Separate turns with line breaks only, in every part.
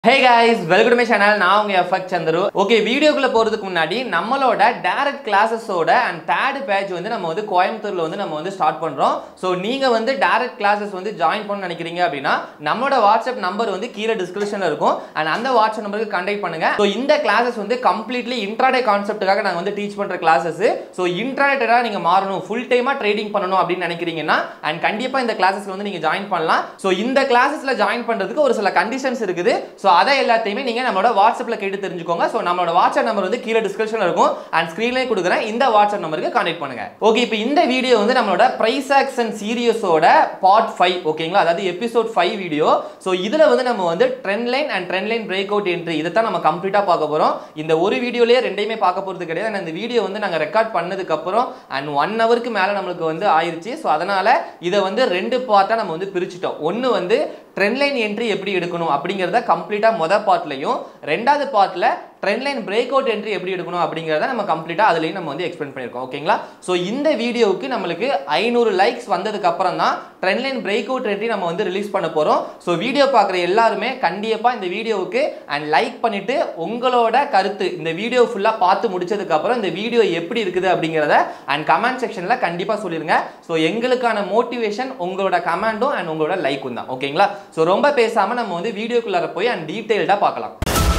hey guys welcome to my channel நான் உங்க effect Chandru okay வீடியோக்குள்ள போறதுக்கு முன்னாடி நம்மளோட டைரக்ட் கிளாஸஸோட அண்ட் தேர்ட் பேட்ச் வந்து நம்ம வந்து கோயம்புத்தூர்ல வந்து நம்ம வந்து ஸ்டார்ட் பண்றோம் ஸோ நீங்க வந்து டைரக்ட் கிளாஸஸ் வந்து ஜாயின் பண்ண நினைக்கிறீங்க அப்படின்னா நம்மளோட வாட்ஸ்அப் நம்பர் வந்து கீழே டிஸ்கிரிப்ஷன்ல இருக்கும் அண்ட் அந்த வாட்ஸ்அப் நம்பருக்கு கண்டெக்ட் பண்ணுங்க ஸோ இந்த கிளாஸஸ் வந்து கம்ப்ளீட்லி இன்ட்ராடே கான்செப்ட்டுக்காக நாங்கள் வந்து டீச் பண்ற கிளாஸஸ் ஸோ இன்ட்ராடேட்டாக நீங்க மாறணும் ஃபுல் டைமா ட்ரேடிங் பண்ணணும் அப்படின்னு நினைக்கிறீங்கன்னா அண்ட் கண்டிப்பா இந்த கிளாஸஸ்ல வந்து நீங்க ஜாயின் பண்ணலாம் ஸோ இந்த கிளாஸஸ்ல ஜாயின் பண்றதுக்கு ஒரு சில கண்டிஷன்ஸ் இருக்குது ஸோ அதை எல்லாத்தையுமே நீங்க நம்மளோட வாட்ஸ்அப்ல கேட்டு தெரிஞ்சுக்கோங்க ஸோ நம்மளோட வாட்ஸ்அப் நம்பர் வந்து கீழே டிஸ்கிரிப்ஷன்ல இருக்கும் அண்ட் ஸ்க்ரீன்லேயே கொடுக்குறேன் இந்த வாட்ஸ்அப் நம்பருக்கு கான்டெக்ட் பண்ணுங்க ஓகே இப்போ இந்த வீடியோ வந்து நம்மளோட பிரைஸ் ஆக்ஷன் சீரியஸோட பார்ட் ஃபைவ் ஓகேங்களா அதாவது எபிசோட் ஃபைவ் வீடியோ ஸோ இதுல வந்து நம்ம வந்து trend line and trend line break out entry இதை தான் நம்ம கம்ப்ளீட்டா பார்க்க போறோம் இந்த ஒரு வீடியோலயே ரெண்டையுமே பார்க்க போறது கிடையாது And இந்த வீடியோ வந்து நாங்க ரெக்கார்ட் பண்ணதுக்கு அப்புறம் அண்ட் ஒன் ஹவருக்கு மேல நம்மளுக்கு வந்து ஆயிருச்சு ஸோ அதனால இதை வந்து ரெண்டு பார்ட்டா நம்ம வந்து பிரிச்சுட்டோம் ஒன்னு வந்து ட்ரெண்ட் லைன் என்ட்ரி எப்படி எடுக்கணும் அப்படிங்கிறத கம்ப்ளீட்டாக மொதல் பார்ட்லையும் ரெண்டாவது பார்ட்டில் trend line break out entry எப்படி எடுக்கணும் அப்படிங்கிறத நம்ம கம்ப்ளீட்டாக அதுலேயும் நம்ம வந்து எக்ஸ்பிளைன் பண்ணியிருக்கோம் ஓகேங்களா ஸோ இந்த வீடியோவுக்கு நம்மளுக்கு ஐநூறு லைக்ஸ் வந்ததுக்கு அப்புறம் தான் trend line break out entry நம்ம வந்து ரிலீஸ் பண்ண போகிறோம் ஸோ வீடியோ பார்க்குற எல்லாருமே கண்டிப்பாக இந்த வீடியோவுக்கு அண்ட் லைக் பண்ணிட்டு உங்களோட கருத்து இந்த வீடியோ ஃபுல்லாக பார்த்து முடிச்சதுக்கு அப்புறம் இந்த வீடியோ எப்படி இருக்குது அப்படிங்கிறத அண்ட் கமெண்ட் செக்ஷனில் கண்டிப்பாக சொல்லிருங்க ஸோ எங்களுக்கான மோட்டிவேஷன் உங்களோட கமெண்டும் அண்ட் உங்களோட லைக்கும் தான் ஓகேங்களா ஸோ ரொம்ப பேசாமல் நம்ம வந்து வீடியோக்குள்ளார போய் அண்ட் டீட்டெயில்டாக பார்க்கலாம்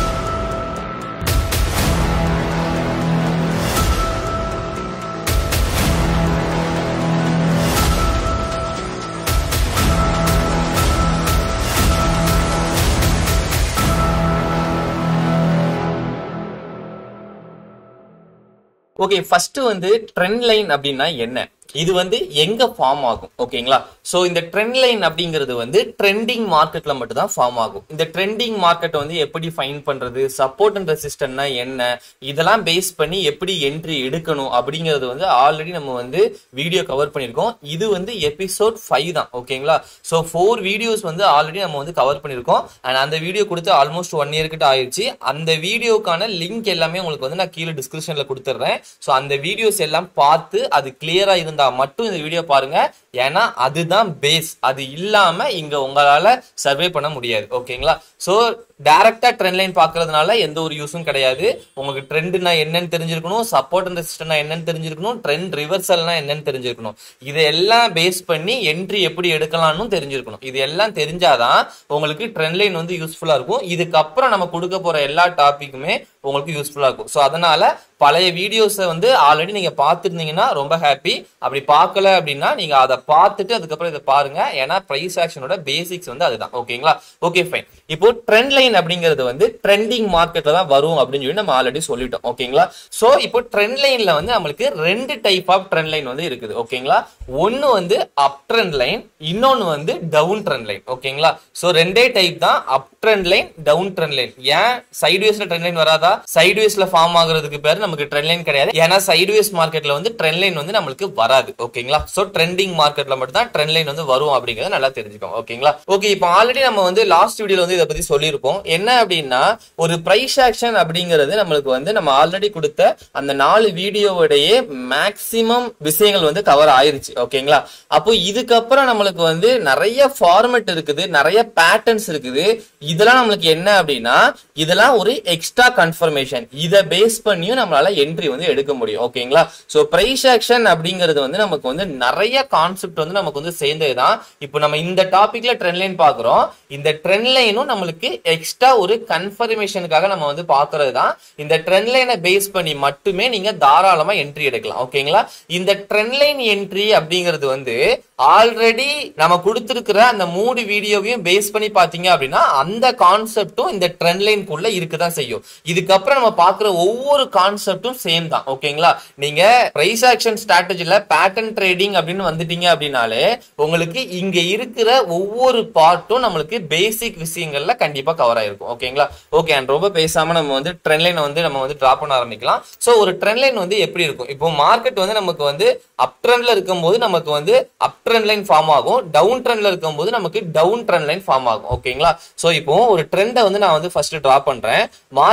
ஓகே ஃபர்ஸ்ட் வந்து ட்ரெண்ட் லைன் அப்படின்னா என்ன இது வந்து எங்க ஃபார்ம் ஆகும் ஓகேங்களா சோ இந்த ட்ரெண்ட் லைன் அப்படிங்கிறது வந்து ட்ரெண்டிங் மார்க்கெட்ல மட்டும் தான் ஃபார்ம் ஆகும் இந்த ட்ரெண்டிங் மார்க்கெட் வந்து எப்படி ஃபைன் பண்றது சப்போர்ட் அண்ட் ரெசிஸ்டன்ட்னா என்ன இதெல்லாம் பேஸ் பண்ணி எப்படி என்ட்ரி எடுக்கணும் அப்படிங்கிறது வந்து ஆல்ரெடி நம்ம வந்து வீடியோ கவர் பண்ணியிருக்கோம் இது வந்து எபிசோட் ஃபைவ் தான் ஓகேங்களா ஸோ ஃபோர் வீடியோஸ் வந்து ஆல்ரெடி நம்ம வந்து கவர் பண்ணியிருக்கோம் அண்ட் அந்த வீடியோ கொடுத்து ஆல்மோஸ்ட் ஒன் இயர் கிட்ட ஆயிடுச்சு அந்த வீடியோக்கான லிங்க் எல்லாமே உங்களுக்கு வந்து நான் கீழே டிஸ்கிரிப்ஷன்ல கொடுத்துட்றேன் ஸோ அந்த வீடியோஸ் எல்லாம் பார்த்து அது கிளியரா இருந்தா மட்டும் இந்த வீடியோ பாருங்க ஏன்னா அதுதான் பேஸ் அது இல்லாம இங்க உங்களால சர்வே பண்ண முடியாது ஓகேங்களா ஸோ டைரக்டா ட்ரெண்ட் லைன் பாக்குறதுனால எந்த ஒரு யூஸும் கிடையாது உங்களுக்கு ட்ரெண்ட்னா என்னன்னு தெரிஞ்சிருக்கணும் சப்போர்ட் அண்ட் ரெசிஸ்டன்ட்னா என்னன்னு தெரிஞ்சிருக்கணும் ட்ரெண்ட் ரிவர்சல்னா என்னன்னு தெரிஞ்சிருக்கணும் இதெல்லாம் பேஸ் பண்ணி என்ட்ரி எப்படி எடுக்கலாம்னு தெரிஞ்சிருக்கணும் இது எல்லாம் தெரிஞ்சாதான் உங்களுக்கு ட்ரெண்ட் லைன் வந்து யூஸ்ஃபுல்லா இருக்கும் இதுக்கப்புறம் நம்ம கொடுக்க போற எல்லா டாபிக்குமே உங்களுக்கு யூஸ்ஃபுல்லா இருக்கும் ஸோ அதனால பழைய வீடியோஸை வந்து ஆல்ரெடி நீங்க பார்த்துருந்தீங்கன்னா ரொம்ப ஹாப்பி அப்படி பார்க்கல அப்படின்னா நீங்க அதை பார்த்துட்டு அதுக்கப்புறம் இதை பாருங்க ஏன்னா பிரைஸ் ஆக்ஷனோட பேசிக்ஸ் வந்து அதுதான் ஓகேங்களா ஓகே ஃபைன் இப்போ ட்ரெண்ட் லைன் அப்படிங்கிறது வந்து ட்ரெண்டிங் மார்க்கெட்ல தான் வரும் அப்படின்னு சொல்லி நம்ம ஆல்ரெடி சொல்லிட்டோம் ஓகேங்களா சோ இப்போ ட்ரெண்ட் லைன்ல வந்து நம்மளுக்கு ரெண்டு டைப் ஆஃப் ட்ரெண்ட் லைன் வந்து இருக்குது ஓகேங்களா ஒன்னு வந்து அப் ட்ரெண்ட் லைன் இன்னொன்னு வந்து டவுன் ட்ரெண்ட் லைன் ஓகேங்களா சோ ரெண்டே டைப் தான் up trend line down trend line ஏன் சைட்வேஸ்ல ட்ரெண்ட் லைன் வராதா சைட்வேஸ்ல ஃபார்ம் ஆகுறதுக்கு பேர் நமக்கு ட்ரெண்ட் லைன் கிடையாது ஏன்னா சைட்வேஸ் மார்க்கெட்ல வந்து ட்ரெண்ட் லைன் வந்து நம்மளுக்கு வராது ஓகேங்களா சோ ட்ரெண்டிங் மார்க்கெட்ல மட்டும் தான் ட்ரெண்ட் லைன் வந்து வரும் அப்படிங்கறத நல்லா தெரிஞ்சுக்கோங்க ஓகேங்களா ஓகே இப்போ ஆல்ரெடி நம்ம வந்து லாஸ்ட் வீடியோல வந்து இதை பத்தி சொல்லியிருப்போம் என்ன அப்படின்னா ஒரு பிரைஸ் ஆக்ஷன் அப்படிங்கிறது நம்மளுக்கு வந்து நம்ம ஆல்ரெடி கொடுத்த அந்த நாலு வீடியோவுடைய மேக்சிமம் விஷயங்கள் வந்து கவர் ஆயிருச்சு ஓகேங்களா அப்போ இதுக்கப்புறம் நம்மளுக்கு வந்து நிறைய ஃபார்மெட் இருக்குது நிறைய பேட்டர்ன்ஸ் இருக்குது இதெல்லாம் நம்மளுக்கு என்ன அப்படின்னா இதெல்லாம் ஒரு எக்ஸ்ட்ரா கன்ஃபர்மேஷன் இதை பேஸ் பண்ணியும் நம்மளால என்ட்ரி வந்து எடுக்க முடியும் ஓகேங்களா சோ பிரைஸ் ஆக்ஷன் அப்படிங்கிறது வந்து நமக்கு வந்து நிறைய கான்செப்ட் வந்து நமக்கு வந்து சேர்ந்தது தான் இப்போ நம்ம இந்த டாபிக்ல ட்ரெண்ட் லைன் பாக்குறோம் இந்த ட்ரெண்ட் லைனும் நம்மளுக்கு எக்ஸ்ட்ரா ஒரு கன்ஃபர்மேஷனுக்காக நம்ம வந்து பாக்குறது தான் இந்த ட்ரெண்ட் லைனை பேஸ் பண்ணி மட்டுமே நீங்க தாராளமா என்ட்ரி எடுக்கலாம் ஓகேங்களா இந்த ட்ரெண்ட் லைன் என்ட்ரி அப்படிங்கிறது வந்து ஆல்ரெடி நம்ம கொடுத்திருக்கிற அந்த மூணு வீடியோவையும் பேஸ் பண்ணி பாத்தீங்க அப்படின்னா அந்த கான்செப்டும் இந்த ட்ரெண்ட் லைனுக்குள்ள இருக்குதான் செய்யும் இதுக்கப்புறம் நம்ம பாக்குற ஒவ்வொரு கான்செப்டும் சேம் தான் ஓகேங்களா நீங்க பிரைஸ் ஆக்ஷன் ஸ்ட்ராட்டஜில பேட்டர்ன் ட்ரேடிங் அப்படின்னு வந்துட்டீங்க அப்படின்னாலே உங்களுக்கு இங்க இருக்கிற ஒவ்வொரு பார்ட்டும் நம்மளுக்கு பேசிக் விஷயங்கள்ல கண்டிப்பா கவர் ஆயிருக்கும் ஓகேங்களா ஓகே அண்ட் ரொம்ப பேசாம நம்ம வந்து ட்ரெண்ட் லைனை வந்து நம்ம வந்து டிரா பண்ண ஆரம்பிக்கலாம் சோ ஒரு ட்ரெண்ட் லைன் வந்து எப்படி இருக்கும் இப்போ மார்க்கெட் வந்து நமக்கு வந்து அப் ட்ரெண்ட்ல இருக்கும்போது நமக்கு வந்து அப் ட்ரெண்ட் லைன் ஃபார்ம் ஆகும் டவுன் ட்ரெண்ட்ல இருக்கும்போது நமக்கு டவுன் ட்ரெண்ட் லைன் ஃபார்ம் ஆகும் ஓகேங்களா சோ இப்போ ஒரு ட்ரெண்டை வந்து நான் வந்து ஃபர்ஸ்ட் டிரா பண்றேன் மார்க்கெட் வந்து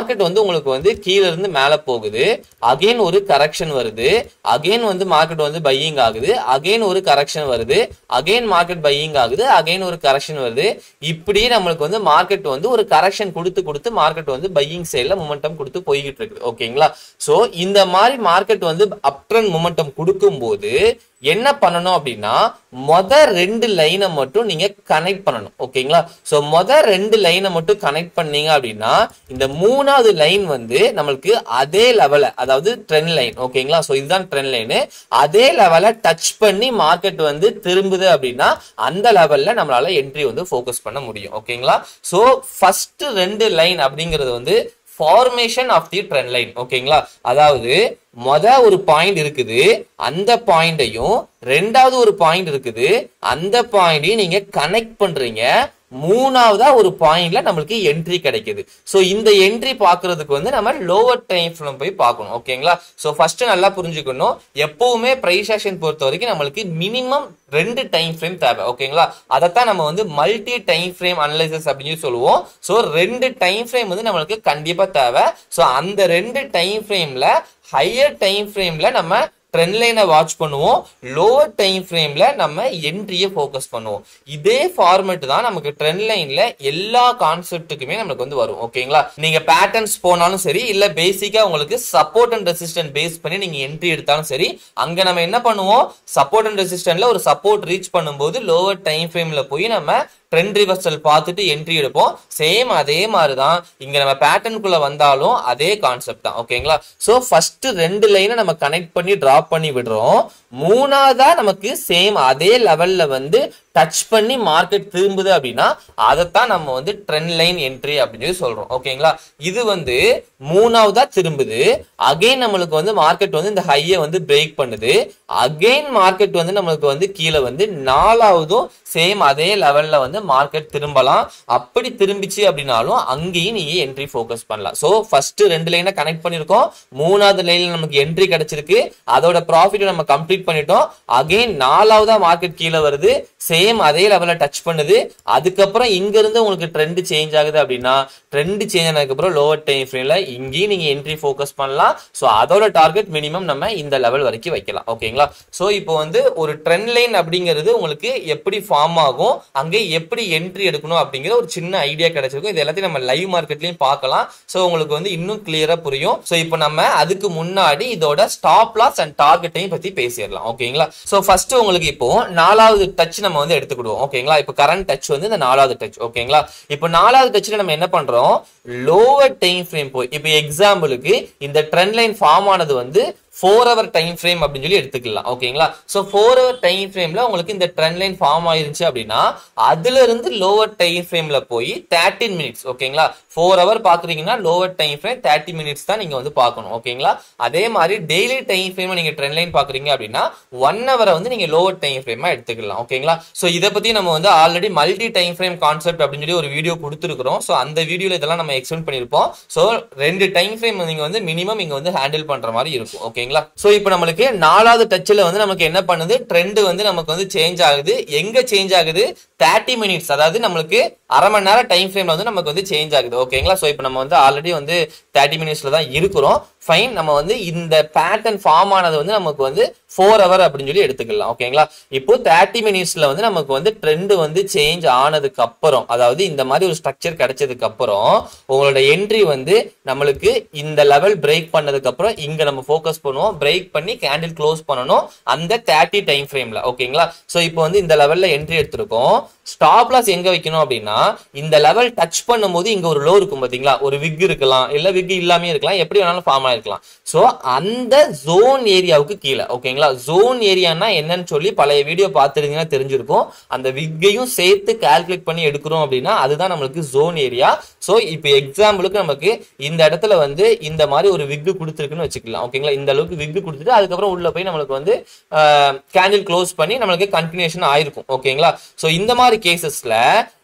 உங்களுக்கு வந்து கீழ இருந்து மேல போகுது அகைன் ஒரு கரெக்ஷன் வருது அகைன் வந்து மார்க்கெட் வந்து பையிங் ஆகுது அகைன் ஒரு கரெக்ஷன் வருது அகைன் மார்க்கெட் பையிங் ஆகுது அகைன் ஒரு கரெக்ஷன் வருது இப்படி நம்மளுக்கு வந்து மார்க்கெட் வந்து ஒரு கரெக்ஷன் கொடுத்து கொடுத்து மார்க்கெட் வந்து பையிங் சைட்ல மொமெண்டம் கொடுத்து போய்கிட்டு இருக்கு ஓகேங்களா சோ இந்த மாதிரி மார்க்கெட் வந்து அப் ட்ரெண்ட் மொமெண்டம் கொடுக்கும்போது என்ன பண்ணணும் அப்படின்னா மொத ரெண்டு லைனை மட்டும் நீங்க கனெக்ட் பண்ணணும் ஓகேங்களா சோ மொத ரெண்டு லைனை மட்டும் கனெக்ட் பண்ணீங்க அப்படின்னா இந்த மூணாவது லைன் வந்து நம்மளுக்கு அதே லெவல அதாவது ட்ரெண்ட் லைன் ஓகேங்களா சோ இதுதான் ட்ரெண்ட் லைனு அதே லெவல டச் பண்ணி மார்க்கெட் வந்து திரும்புது அப்படின்னா அந்த லெவல்ல நம்மளால என்ட்ரி வந்து ஃபோக்கஸ் பண்ண முடியும் ஓகேங்களா சோ ஃபர்ஸ்ட் ரெண்டு லைன் அப்படிங்கிறது வந்து formation of the trend line ஓகேங்களா அதாவது மொத ஒரு பாயிண்ட் இருக்குது அந்த பாயிண்டையும் ரெண்டாவது ஒரு பாயிண்ட் இருக்குது அந்த பாயிண்டையும் நீங்க கனெக்ட் பண்றீங்க மூணாவதா ஒரு பாயிண்ட்ல நம்மளுக்கு என்ட்ரி கிடைக்குது சோ இந்த என்ட்ரி பாக்குறதுக்கு வந்து நம்ம லோவர் டைம் ஃப்ரேம் போய் பார்க்கணும் ஓகேங்களா சோ ஃபர்ஸ்ட் நல்லா புரிஞ்சுக்கணும் எப்பவுமே பிரைஸ் ஆக்ஷன் பொறுத்த வரைக்கும் நம்மளுக்கு மினிமம் ரெண்டு டைம் ஃப்ரேம் தேவை ஓகேங்களா அதைத்தான் நம்ம வந்து மல்டி டைம் ஃப்ரேம் அனலைசஸ் அப்படின்னு சொல்லி சொல்லுவோம் ஸோ ரெண்டு டைம் ஃப்ரேம் வந்து நம்மளுக்கு கண்டிப்பா தேவை ஸோ அந்த ரெண்டு டைம் ஃப்ரேம்ல ஹையர் டைம் ஃப்ரேம்ல நம்ம ட்ரெண்ட் லைனை வாட்ச் பண்ணுவோம் லோவர் டைம் ஃப்ரேம்ல நம்ம என்ட்ரியை ஃபோக்கஸ் பண்ணுவோம் இதே ஃபார்மேட் தான் நமக்கு ட்ரெண்ட் லைன்ல எல்லா கான்செப்ட்டுக்குமே நமக்கு வந்து வரும் ஓகேங்களா நீங்க பேட்டர்ன்ஸ் போனாலும் சரி இல்ல பேசிக்கா உங்களுக்கு சப்போர்ட் அண்ட் ரெசிஸ்டன்ட் பேஸ் பண்ணி நீங்க என்ட்ரி எடுத்தாலும் சரி அங்க நம்ம என்ன பண்ணுவோம் சப்போர்ட் அண்ட் ரெசிஸ்டன்ட்ல ஒரு சப்போர்ட் ரீச் பண்ணும்போது லோவர் டைம் ஃப்ரேம்ல போய் நம்ம ட்ரெண்ட் ரிவர்சல் பார்த்துட்டு என்ட்ரி எடுப்போம் சேம் அதே மாதிரி தான் இங்க நம்ம பேட்டர்னுக்குள்ள வந்தாலும் அதே கான்செப்ட் தான் ஓகேங்களா சோ ஃபர்ஸ்ட் ரெண்டு லைனை நம்ம கனெக்ட் பண்ணி டிராப் பண்ணி விடுறோம் மூணாவதா நமக்கு சேம் அதே லெவல்ல வந்து டச் பண்ணி மார்க்கெட் திரும்புது அப்படின்னா அதைத்தான் நம்ம வந்து ட்ரெண்ட் லைன் என்ட்ரி அப்படின்னு சொல்லி சொல்றோம் ஓகேங்களா இது வந்து மூணாவதா திரும்புது அகைன் நம்மளுக்கு வந்து மார்க்கெட் வந்து இந்த ஹையை வந்து பிரேக் பண்ணுது அகைன் மார்க்கெட் வந்து நம்மளுக்கு வந்து கீழே வந்து நாலாவதும் சேம் அதே லெவல்ல வந்து மார்க்கெட் திரும்பலாம் அப்படி திரும்பிச்சு அப்படின்னாலும் அங்கேயும் நீங்க என்ட்ரி ஃபோக்கஸ் பண்ணலாம் ஸோ ஃபர்ஸ்ட் ரெண்டு லைனை கனெக்ட் பண்ணிருக்கோம் மூணாவது லைன்ல நமக்கு என்ட்ரி கிடைச்சிருக்கு அதோட ப்ராஃபிட் நம்ம கம்ப்ளீட் பண்ணிட்டோம் அகைன் நாலாவதா மார்க்கெட் கீழே வருது சேம் அதே லெவல்ல டச் பண்ணுது அதுக்கப்புறம் இங்க இருந்து உங்களுக்கு ட்ரெண்ட் சேஞ்ச் ஆகுது அப்படின்னா ட்ரெண்ட் சேஞ்ச் ஆனதுக்கு அப்புறம் லோவர் டைம் ஃப்ரேம்ல இங்கேயும் நீங்க என்ட்ரி ஃபோக்கஸ் பண்ணலாம் ஸோ அதோட டார்கெட் மினிமம் நம்ம இந்த லெவல் வரைக்கும் வைக்கலாம் ஓகேங்களா ஸோ இப்போ வந்து ஒரு ட்ரெண்ட் லைன் அப்படிங்கிறது உங்களுக்கு எப்படி ஃபார்ம் ஆகும் அங்கே எப்படி என்ட்ரி எடுக்கணும் அப்படிங்கிற ஒரு சின்ன ஐடியா கிடைச்சிருக்கும் இது எல்லாத்தையும் நம்ம லைவ் மார்க்கெட்லயும் பார்க்கலாம் ஸோ உங்களுக்கு வந்து இன்னும் கிளியரா புரியும் ஸோ இப்போ நம்ம அதுக்கு முன்னாடி இதோட ஸ்டாப் லாஸ் அண்ட் டார்கெட்டையும் பத்தி பேசிடலாம் ஓகேங்களா ஸோ ஃபர்ஸ்ட் உங்களுக்கு இப்போ நாலாவது டச் நம்ம வந்து எடுத்துக்கிடுவோம் ஓகேங்களா இப்போ கரண்ட் டச் வந்து இந்த நாலாவது டச் ஓகேங்களா இப்போ நாலாவது டச்ல நம்ம என்ன பண்றோம் லோவர் டைம் ஃப்ரேம் போய் இப்போ எக்ஸாம்பிளுக்கு இந்த ட்ரெண்ட் லைன் ஃபார்ம் ஆனது வந்து ஃபோர் ஹவர் டைம் ஃப்ரேம் அப்படின்னு சொல்லி எடுத்துக்கலாம் ஓகேங்களா ஸோ ஃபோர் ஹவர் டைம் ஃப்ரேம்ல உங்களுக்கு இந்த ட்ரெண்ட் லைன் ஃபார்ம் ஆயிருச்சு அப்படின்னா அதுல இருந்து லோவர் டைம் ஃப்ரேம்ல போய் தேர்ட்டின் மினிட்ஸ் ஓகேங்களா ஃபோர் ஹவர் பாக்குறீங்கன்னா lower time frame thirty minutes தான் நீங்க வந்து பார்க்கணும் ஓகேங்களா அதே மாதிரி டெய்லி டைம் ஃப்ரேம் நீங்க ட்ரெண்ட் லைன் பாக்குறீங்க அப்படின்னா ஒன் ஹவரை வந்து நீங்க லோவர் டைம் ஃப்ரேமா எடுத்துக்கலாம் ஓகேங்களா ஸோ இதை பத்தி நம்ம வந்து already multi time frame concept அப்படின்னு சொல்லி ஒரு வீடியோ கொடுத்துருக்கிறோம் ஸோ அந்த வீடியோல இதெல்லாம் நம்ம எக்ஸ்பிளைன் பண்ணிருப்போம் ஸோ ரெண்டு டைம் ஃப்ரேம் நீங்க வந்து மினிமம் இங்க வந்து ஹேண்டில் பண்ற மாதிரி இருக்கும் ஓகேங்களா சோ இப்போ நம்மளுக்கு நாலாவது டச்ல வந்து நமக்கு என்ன பண்ணுது ட்ரெண்ட் வந்து நமக்கு வந்து சேஞ்ச் ஆகுது எங்க சேஞ்ச் ஆகுது தேர்ட்டி மினிட்ஸ் அதாவது நம்மளுக்கு அரை மணி நேரம் டைம் ஃப்ரேம்ல வந்து நமக்கு வந்து சேஞ்ச் ஆகுது ஓகேங்களா சோ இப்போ நம்ம வந்து ஆல்ரெடி வந்து தேர்ட்டி மினிட்ஸ்ல தான் இருக்கிறோம் ஃபைன் நம்ம வந்து இந்த பேட்டர்ன் ஃபார்ம் ஆனது வந்து நமக்கு வந்து ஃபோர் ஹவர் அப்படின்னு சொல்லி எடுத்துக்கலாம் ஓகேங்களா இப்போ தேர்ட்டி மினிட்ஸ்ல வந்து நமக்கு வந்து ட்ரெண்ட் வந்து சேஞ்ச் ஆனதுக்கு அப்புறம் அதாவது இந்த மாதிரி ஒரு ஸ்ட்ரக்சர் கிடைச்சதுக்கு அப்புறம் உங்களோட என்ட்ரி வந்து நம்மளுக்கு இந்த லெவல் பிரேக் பண்ணதுக்கு அப்புறம் இங்க நம்ம ஃபோக்கஸ் பண்ணுவோம் பிரேக் பண்ணி கேண்டில் க்ளோஸ் பண்ணணும் அந்த தேர்ட்டி டைம் ஃப்ரேம்ல ஓகேங்களா ஸோ இப்போ வந்து இந்த லெவல்ல என்ட்ரி எடுத்திருக்கோம் ஸ்டாப் லாஸ் எங்க வைக்கணும் அப்படின்னா இந்த லெவல் டச் பண்ணும்போது இங்க ஒரு லோ இருக்கும் பாத்தீங்களா ஒரு விக் இருக்கலாம் இல்ல விக் இல்லாமே இருக்கலாம் எப்படி வேணாலும் ஃபார்ம் ஆயிருக்கலாம் சோ அந்த ஜோன் ஏரியாவுக்கு கீழே ஓகேங்களா ஜோன் ஏரியானா என்னன்னு சொல்லி பழைய வீடியோ பார்த்துருந்தீங்கன்னா தெரிஞ்சிருக்கும் அந்த விக்கையும் சேர்த்து கால்குலேட் பண்ணி எடுக்கிறோம் அப்படின்னா அதுதான் நம்மளுக்கு ஜோன் ஏரியா சோ இப்போ எக்ஸாம்பிளுக்கு நமக்கு இந்த இடத்துல வந்து இந்த மாதிரி ஒரு விக்கு கொடுத்துருக்குன்னு வச்சுக்கலாம் ஓகேங்களா இந்த அளவுக்கு விக்கு கொடுத்துட்டு அதுக்கப்புறம் உள்ள போய் நம்மளுக்கு வந்து கேண்டில் க்ளோஸ் பண்ணி நம்மளுக்கு கண்டினியூஷன் ஆயிருக்கும் ஓகேங்களா சோ இந்த மாதிரி கேசஸ்ல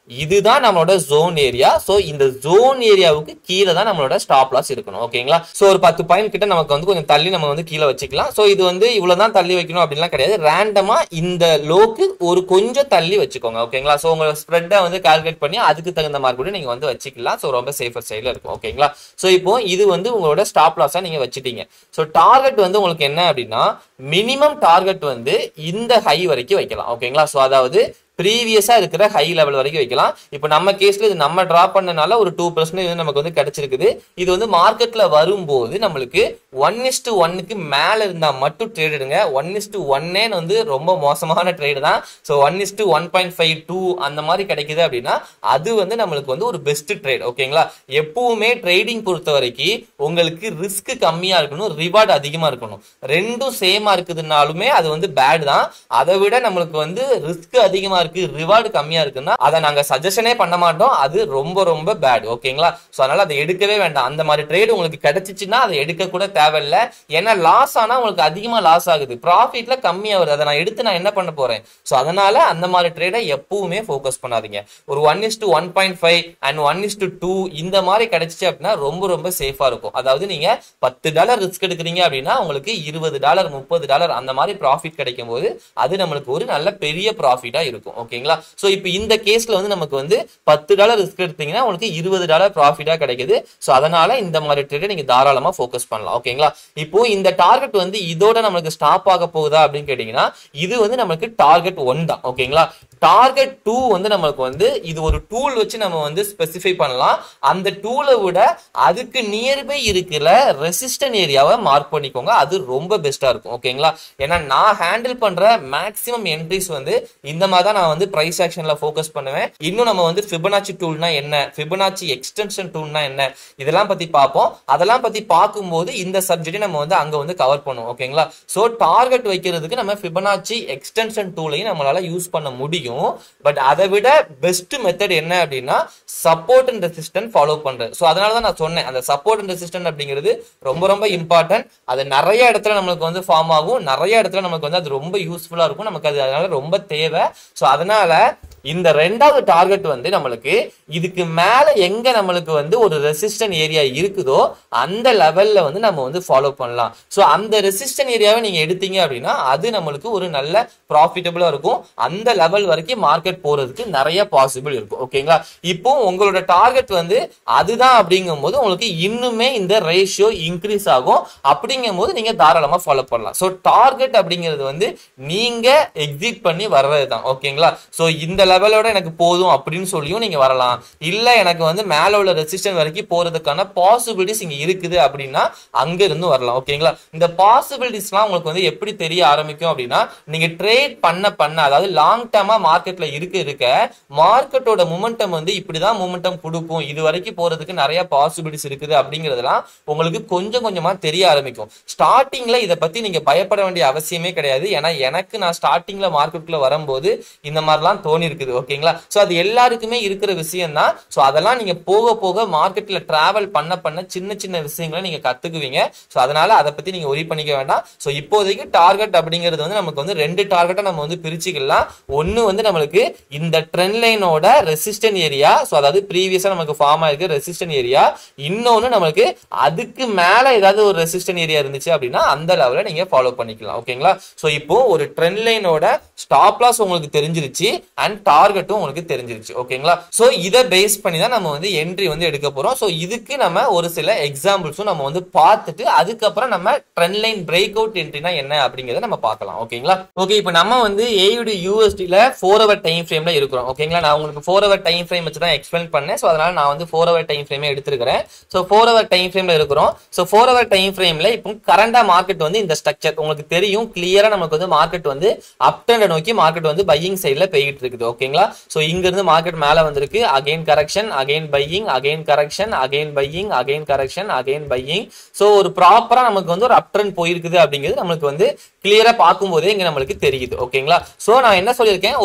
இதுதான் நம்மளோட ஜோன் ஏரியா சோ இந்த ஜோன் ஏரியாவுக்கு கீழே தான் நம்மளோட ஸ்டாப் லாஸ் இருக்கணும் ஓகேங்களா சோ ஒரு பத்து பாயிண்ட் கிட்ட நமக்கு வந்து கொஞ்சம் தள்ளி நம்ம வந்து கீழே வச்சுக்கலாம் சோ இது வந்து இவ்வளவுதான் தள்ளி வைக்கணும் அப்படின்லாம் கிடையாது ரேண்டமா இந்த லோக்கு ஒரு கொஞ்சம் தள்ளி வச்சுக்கோங்க ஓகேங்களா சோ உங்க ஸ்ப்ரெட்டை வந்து கால்குலேட் பண்ணி அதுக்கு தகுந்த மாதிரி கூட நீங்க வந்து வச்சுக்கலாம் சோ ரொம்ப சேஃபர் சைடுல இருக்கும் ஓகேங்களா சோ இப்போ இது வந்து உங்களோட ஸ்டாப் லாஸா நீங்க வச்சுட்டீங்க சோ டார்கெட் வந்து உங்களுக்கு என்ன அப்படின்னா மினிமம் டார்கெட் வந்து இந்த ஹை வரைக்கும் வைக்கலாம் ஓகேங்களா சோ அதாவது ப்ரீவியஸா இருக்கிற ஹை லெவல் வரைக்கும் வைக்கலாம் இப்போ நம்ம கேஸ்ல இது நம்ம டிரா பண்ணனால ஒரு டூ பர்சன்டேஜ் நமக்கு வந்து கிடைச்சிருக்குது இது வந்து மார்க்கெட்ல வரும்போது நம்மளுக்கு ஒன் இஸ் டு ஒன்னுக்கு மேல இருந்தா மட்டும் ட்ரேட் எடுங்க ஒன் இஸ் டு ஒன்னே வந்து ரொம்ப மோசமான ட்ரேடு தான் so one is to one point five two அந்த மாதிரி கிடைக்குது அப்படின்னா அது வந்து நம்மளுக்கு வந்து ஒரு பெஸ்ட் ட்ரேட் ஓகேங்களா எப்பவுமே ட்ரேடிங் பொறுத்த வரைக்கும் உங்களுக்கு ரிஸ்க் கம்மியா இருக்கணும் ரிவார்டு அதிகமா இருக்கணும் ரெண்டும் சேமா இருக்குதுனாலுமே அது வந்து பேட் தான் அதை விட நம்மளுக்கு வந்து ரிஸ்க் அதிகமா இருக்கு ரிவார்டு கம்மியா இருக்குன்னா அதை நாங்க சஜஷனே பண்ண மாட்டோம் அது ரொம்ப ரொம்ப பேட் ஓகேங்களா சோ அதனால அதை எடுக்கவே வேண்டாம் அந்த மாதிரி ட்ரேட் உங்களுக்கு கிடைச்சிச்சுன்னா அதை எடுக்க கூட தேவையில்ல ஏன்னா லாஸ் ஆனா உங்களுக்கு அதிகமா லாஸ் ஆகுது ப்ராஃபிட்ல கம்மியா வருது அதை நான் எடுத்து நான் என்ன பண்ண போறேன் சோ அதனால அந்த மாதிரி ட்ரேடை எப்பவுமே ஃபோக்கஸ் பண்ணாதீங்க ஒரு one is to one point five and one is to two இந்த மாதிரி கிடைச்சிச்சு அப்படின்னா ரொம்ப ரொம்ப சேஃபா இருக்கும் அதாவது நீங்க பத்து டாலர் ரிஸ்க் எடுக்கிறீங்க அப்படின்னா உங்களுக்கு இருபது டாலர் முப்பது டாலர் அந்த மாதிரி ப்ராஃபிட் கிடைக்கும் போது அது நம்மளுக்கு ஒரு நல்ல பெரிய ப்ராஃபிட்டா இருக்கும் ஓகேங்களா சோ இப்போ இந்த கேஸ்ல வந்து நமக்கு வந்து பத்து டாலர் ரிஸ்க் எடுத்தீங்கன்னா உங்களுக்கு இருபது டாலர் ப்ராஃபிட்டா கிடைக்குது சோ அதனால இந்த மாதிரி ட்ரேடை நீங்க தாராளமா ஃபோக்கஸ் பண்ணலாம் ஓகேங்களா இப்போ இந்த டார்கெட் வந்து இதோட நம்மளுக்கு ஸ்டாப் ஆக போகுதா அப்படின்னு கேட்டீங்கன்னா இது வந்து நமக்கு டார்கெட் ஒன் தான் ஓகேங்களா டார்கெட் டூ வந்து நம்மளுக்கு வந்து இது ஒரு டூல் வச்சு நம்ம வந்து ஸ்பெசிஃபை பண்ணலாம் அந்த டூலை விட அதுக்கு நியர்பை இருக்கிற ரெசிஸ்டன் ஏரியாவை மார்க் பண்ணிக்கோங்க அது ரொம்ப பெஸ்டா இருக்கும் ஓகேங்களா ஏன்னா நான் ஹேண்டில் பண்ற மேக்ஸிமம் என்ட்ரிஸ் வந்து இந்த மாதிரி தான் நான் வந்து பிரைஸ் ஆக்ஷன்ல ஃபோக்கஸ் பண்ணுவேன் இன்னும் நம்ம வந்து ஃபிபனாச்சி டூல்னா என்ன ஃபிபனாச்சி எக்ஸ்டென்ஷன் டூல்னா என்ன இதெல்லாம் பத்தி பார்ப்போம் அதெல்லாம் பத்தி பார்க்கும்போது இந்த சப்ஜெக்டை நம்ம வந்து அங்க வந்து கவர் பண்ணுவோம் ஓகேங்களா சோ டார்கெட் வைக்கிறதுக்கு நம்ம ஃபிபனாச்சி எக்ஸ்டென்ஷன் டூலையும் நம்மளால யூஸ் பண்ண முடியும் பட் அதை விட பெஸ்ட் மெத்தட் என்ன அப்படின்னா சப்போர்ட் அண்ட் ரெசிஸ்டன்ட் ஃபாலோ பண்றது ஸோ அதனால தான் நான் சொன்னேன் அந்த சப்போர்ட் அண்ட் ரெசிஸ்டன்ட் அப்படிங்கிறது ரொம்ப ரொம்ப இம்பார்ட்டன்ட் அது நிறைய இடத்துல நம்மளுக்கு வந்து ஃபார்ம் ஆகும் நிறைய இடத்துல நமக்கு வந்து அது ரொம்ப யூஸ்ஃபுல்லா இருக்கும் நமக்கு அது அதனால ரொம்ப தேவை ஸோ அதனால இந்த ரெண்டாவது டார்கெட் வந்து நம்மளுக்கு இதுக்கு மேல எங்க நம்மளுக்கு வந்து ஒரு ரெசிஸ்டன் ஏரியா இருக்குதோ அந்த லெவல்ல வந்து நம்ம வந்து ஃபாலோ பண்ணலாம் ஸோ அந்த ரெசிஸ்டன் ஏரியாவை நீங்க எடுத்தீங்க அப்படின்னா அது நம்மளுக்கு ஒரு நல்ல ப்ராஃபிட்டபிளா இருக்கும் அந்த லெவல் வரைக்கும் மார்க்கெட் போறதுக்கு நிறைய பாசிபிள் இருக்கும் ஓகேங்களா இப்போ உங்களோட டார்கெட் வந்து அதுதான் அப்படிங்கும் போது உங்களுக்கு இன்னுமே இந்த ரேஷியோ இன்க்ரீஸ் ஆகும் அப்படிங்கும் போது நீங்க தாராளமா ஃபாலோ பண்ணலாம் ஸோ டார்கெட் அப்படிங்கிறது வந்து நீங்க எக்ஸிட் பண்ணி வர்றது தான் ஓகேங்களா ஸோ இந்த லெவலோட எனக்கு போதும் அப்படின்னு சொல்லியும் நீங்க வரலாம் இல்ல எனக்கு வந்து மேல உள்ள ரெசிஸ்டன் வரைக்கும் போறதுக்கான பாசிபிலிட்டிஸ் இங்க இருக்குது அப்படின்னா அங்க இருந்து வரலாம் ஓகேங்களா இந்த பாசிபிலிட்டிஸ்லாம் உங்களுக்கு வந்து எப்படி தெரிய ஆரம்பிக்கும் அப்படின்னா நீங்க ட்ரேட் பண்ண பண்ண அதாவது லாங் டேர்மா மார்க்கெட்ல இருக்க இருக்க மார்க்கெட்டோட மூமெண்டம் வந்து இப்படிதான் மூமெண்டம் கொடுக்கும் இது வரைக்கும் போறதுக்கு நிறைய பாசிபிலிட்டிஸ் இருக்குது அப்படிங்கறதெல்லாம் உங்களுக்கு கொஞ்சம் கொஞ்சமா தெரிய ஆரம்பிக்கும் ஸ்டார்டிங்ல இதை பத்தி நீங்க பயப்பட வேண்டிய அவசியமே கிடையாது ஏன்னா எனக்கு நான் ஸ்டார்டிங்ல மார்க்கெட்டுக்குள்ள வரும்போது இந்த மாதிரிலாம் தோணி இருக்குது ஓகேங்களா சோ அது எல்லாருக்குமே இருக்கிற விஷயம் தான் சோ அதெல்லாம் நீங்க போக போக மார்க்கெட்ல டிராவல் பண்ண பண்ண சின்ன சின்ன விஷயங்களை நீங்க கத்துக்குவீங்க சோ அதனால அதை பத்தி நீங்க ஒரி பண்ணிக்க வேண்டாம் சோ இப்போதைக்கு டார்கெட் அப்படிங்கிறது வந்து நமக்கு வந்து ரெண்டு டார்கெட்டை நம்ம வந்து பிரிச்சுக்கலாம் ஒன்னு வந்து நம்மளுக்கு இந்த ட்ரெண்ட் லைனோட ரெசிஸ்டன் ஏரியா சோ அதாவது ப்ரீவியஸா நமக்கு ஃபார்ம் ஆயிருக்கு ரெசிஸ்டன் ஏரியா இன்னொன்னு நம்மளுக்கு அதுக்கு மேல ஏதாவது ஒரு ரெசிஸ்டன் ஏரியா இருந்துச்சு அப்படின்னா அந்த லெவல நீங்க ஃபாலோ பண்ணிக்கலாம் ஓகேங்களா சோ இப்போ ஒரு ட்ரெண்ட் லைனோட ஸ்டாப் லாஸ் உங்களுக்கு தெரிஞ்சிருச்சு அண்ட் டார்கெட்டும் உங்களுக்கு தெரிஞ்சிருச்சு ஓகேங்களா சோ இதை பேஸ் பண்ணி தான் நம்ம வந்து என்ட்ரி வந்து எடுக்க போறோம் சோ இதுக்கு நம்ம ஒரு சில எக்ஸாம்பிள்ஸும் நம்ம வந்து பார்த்துட்டு அதுக்கப்புறம் நம்ம ட்ரெண்ட் லைன் பிரேக் அவுட் என்ட்ரினா என்ன அப்படிங்கறத நம்ம பார்க்கலாம் ஓகேங்களா ஓகே இப்போ நம்ம வந்து ஏயுடு யூஎஸ்டில ஃபோர் ஹவர் டைம் ஃப்ரேம்ல இருக்கிறோம் ஓகேங்களா நான் உங்களுக்கு ஃபோர் ஹவர் டைம் ஃப்ரேம் வச்சு தான் எக்ஸ்பிளைன் பண்ணேன் ஸோ அதனால நான் வந்து ஃபோர் ஹவர் டைம் ஃப்ரேமே எடுத்திருக்கிறேன் ஸோ ஃபோர் ஹவர் டைம் ஃப்ரேம்ல இருக்கிறோம் ஸோ ஃபோர் ஹவர் டைம் ஃப்ரேம்ல இப்போ கரண்டா மார்க்கெட் வந்து இந்த ஸ்ட்ரக்சர் உங்களுக்கு தெரியும் கிளியரா நமக்கு வந்து மார்க்கெட் வந்து அப் ட்ரெண்ட் நோக்கி மார்க்கெட் வந்து பையிங் சைட்ல போயிட்டு இருக்குது ஓகேங்களா ஸோ இங்க இருந்து மார்க்கெட் மேல வந்திருக்கு again correction again buying again correction again buying again correction again buying so ஒரு ப்ராப்பரா நமக்கு வந்து ஒரு அப் ட்ரெண்ட் போயிருக்குது அப்படிங்கிறது நம்மளுக்கு வந்து கிளியரா பார்க்கும்போதே இங்க நம்மளுக்கு தெரியுது ஓகேங்களா சோ நான் என்ன சொல்லியிருக்கேன் ஒரு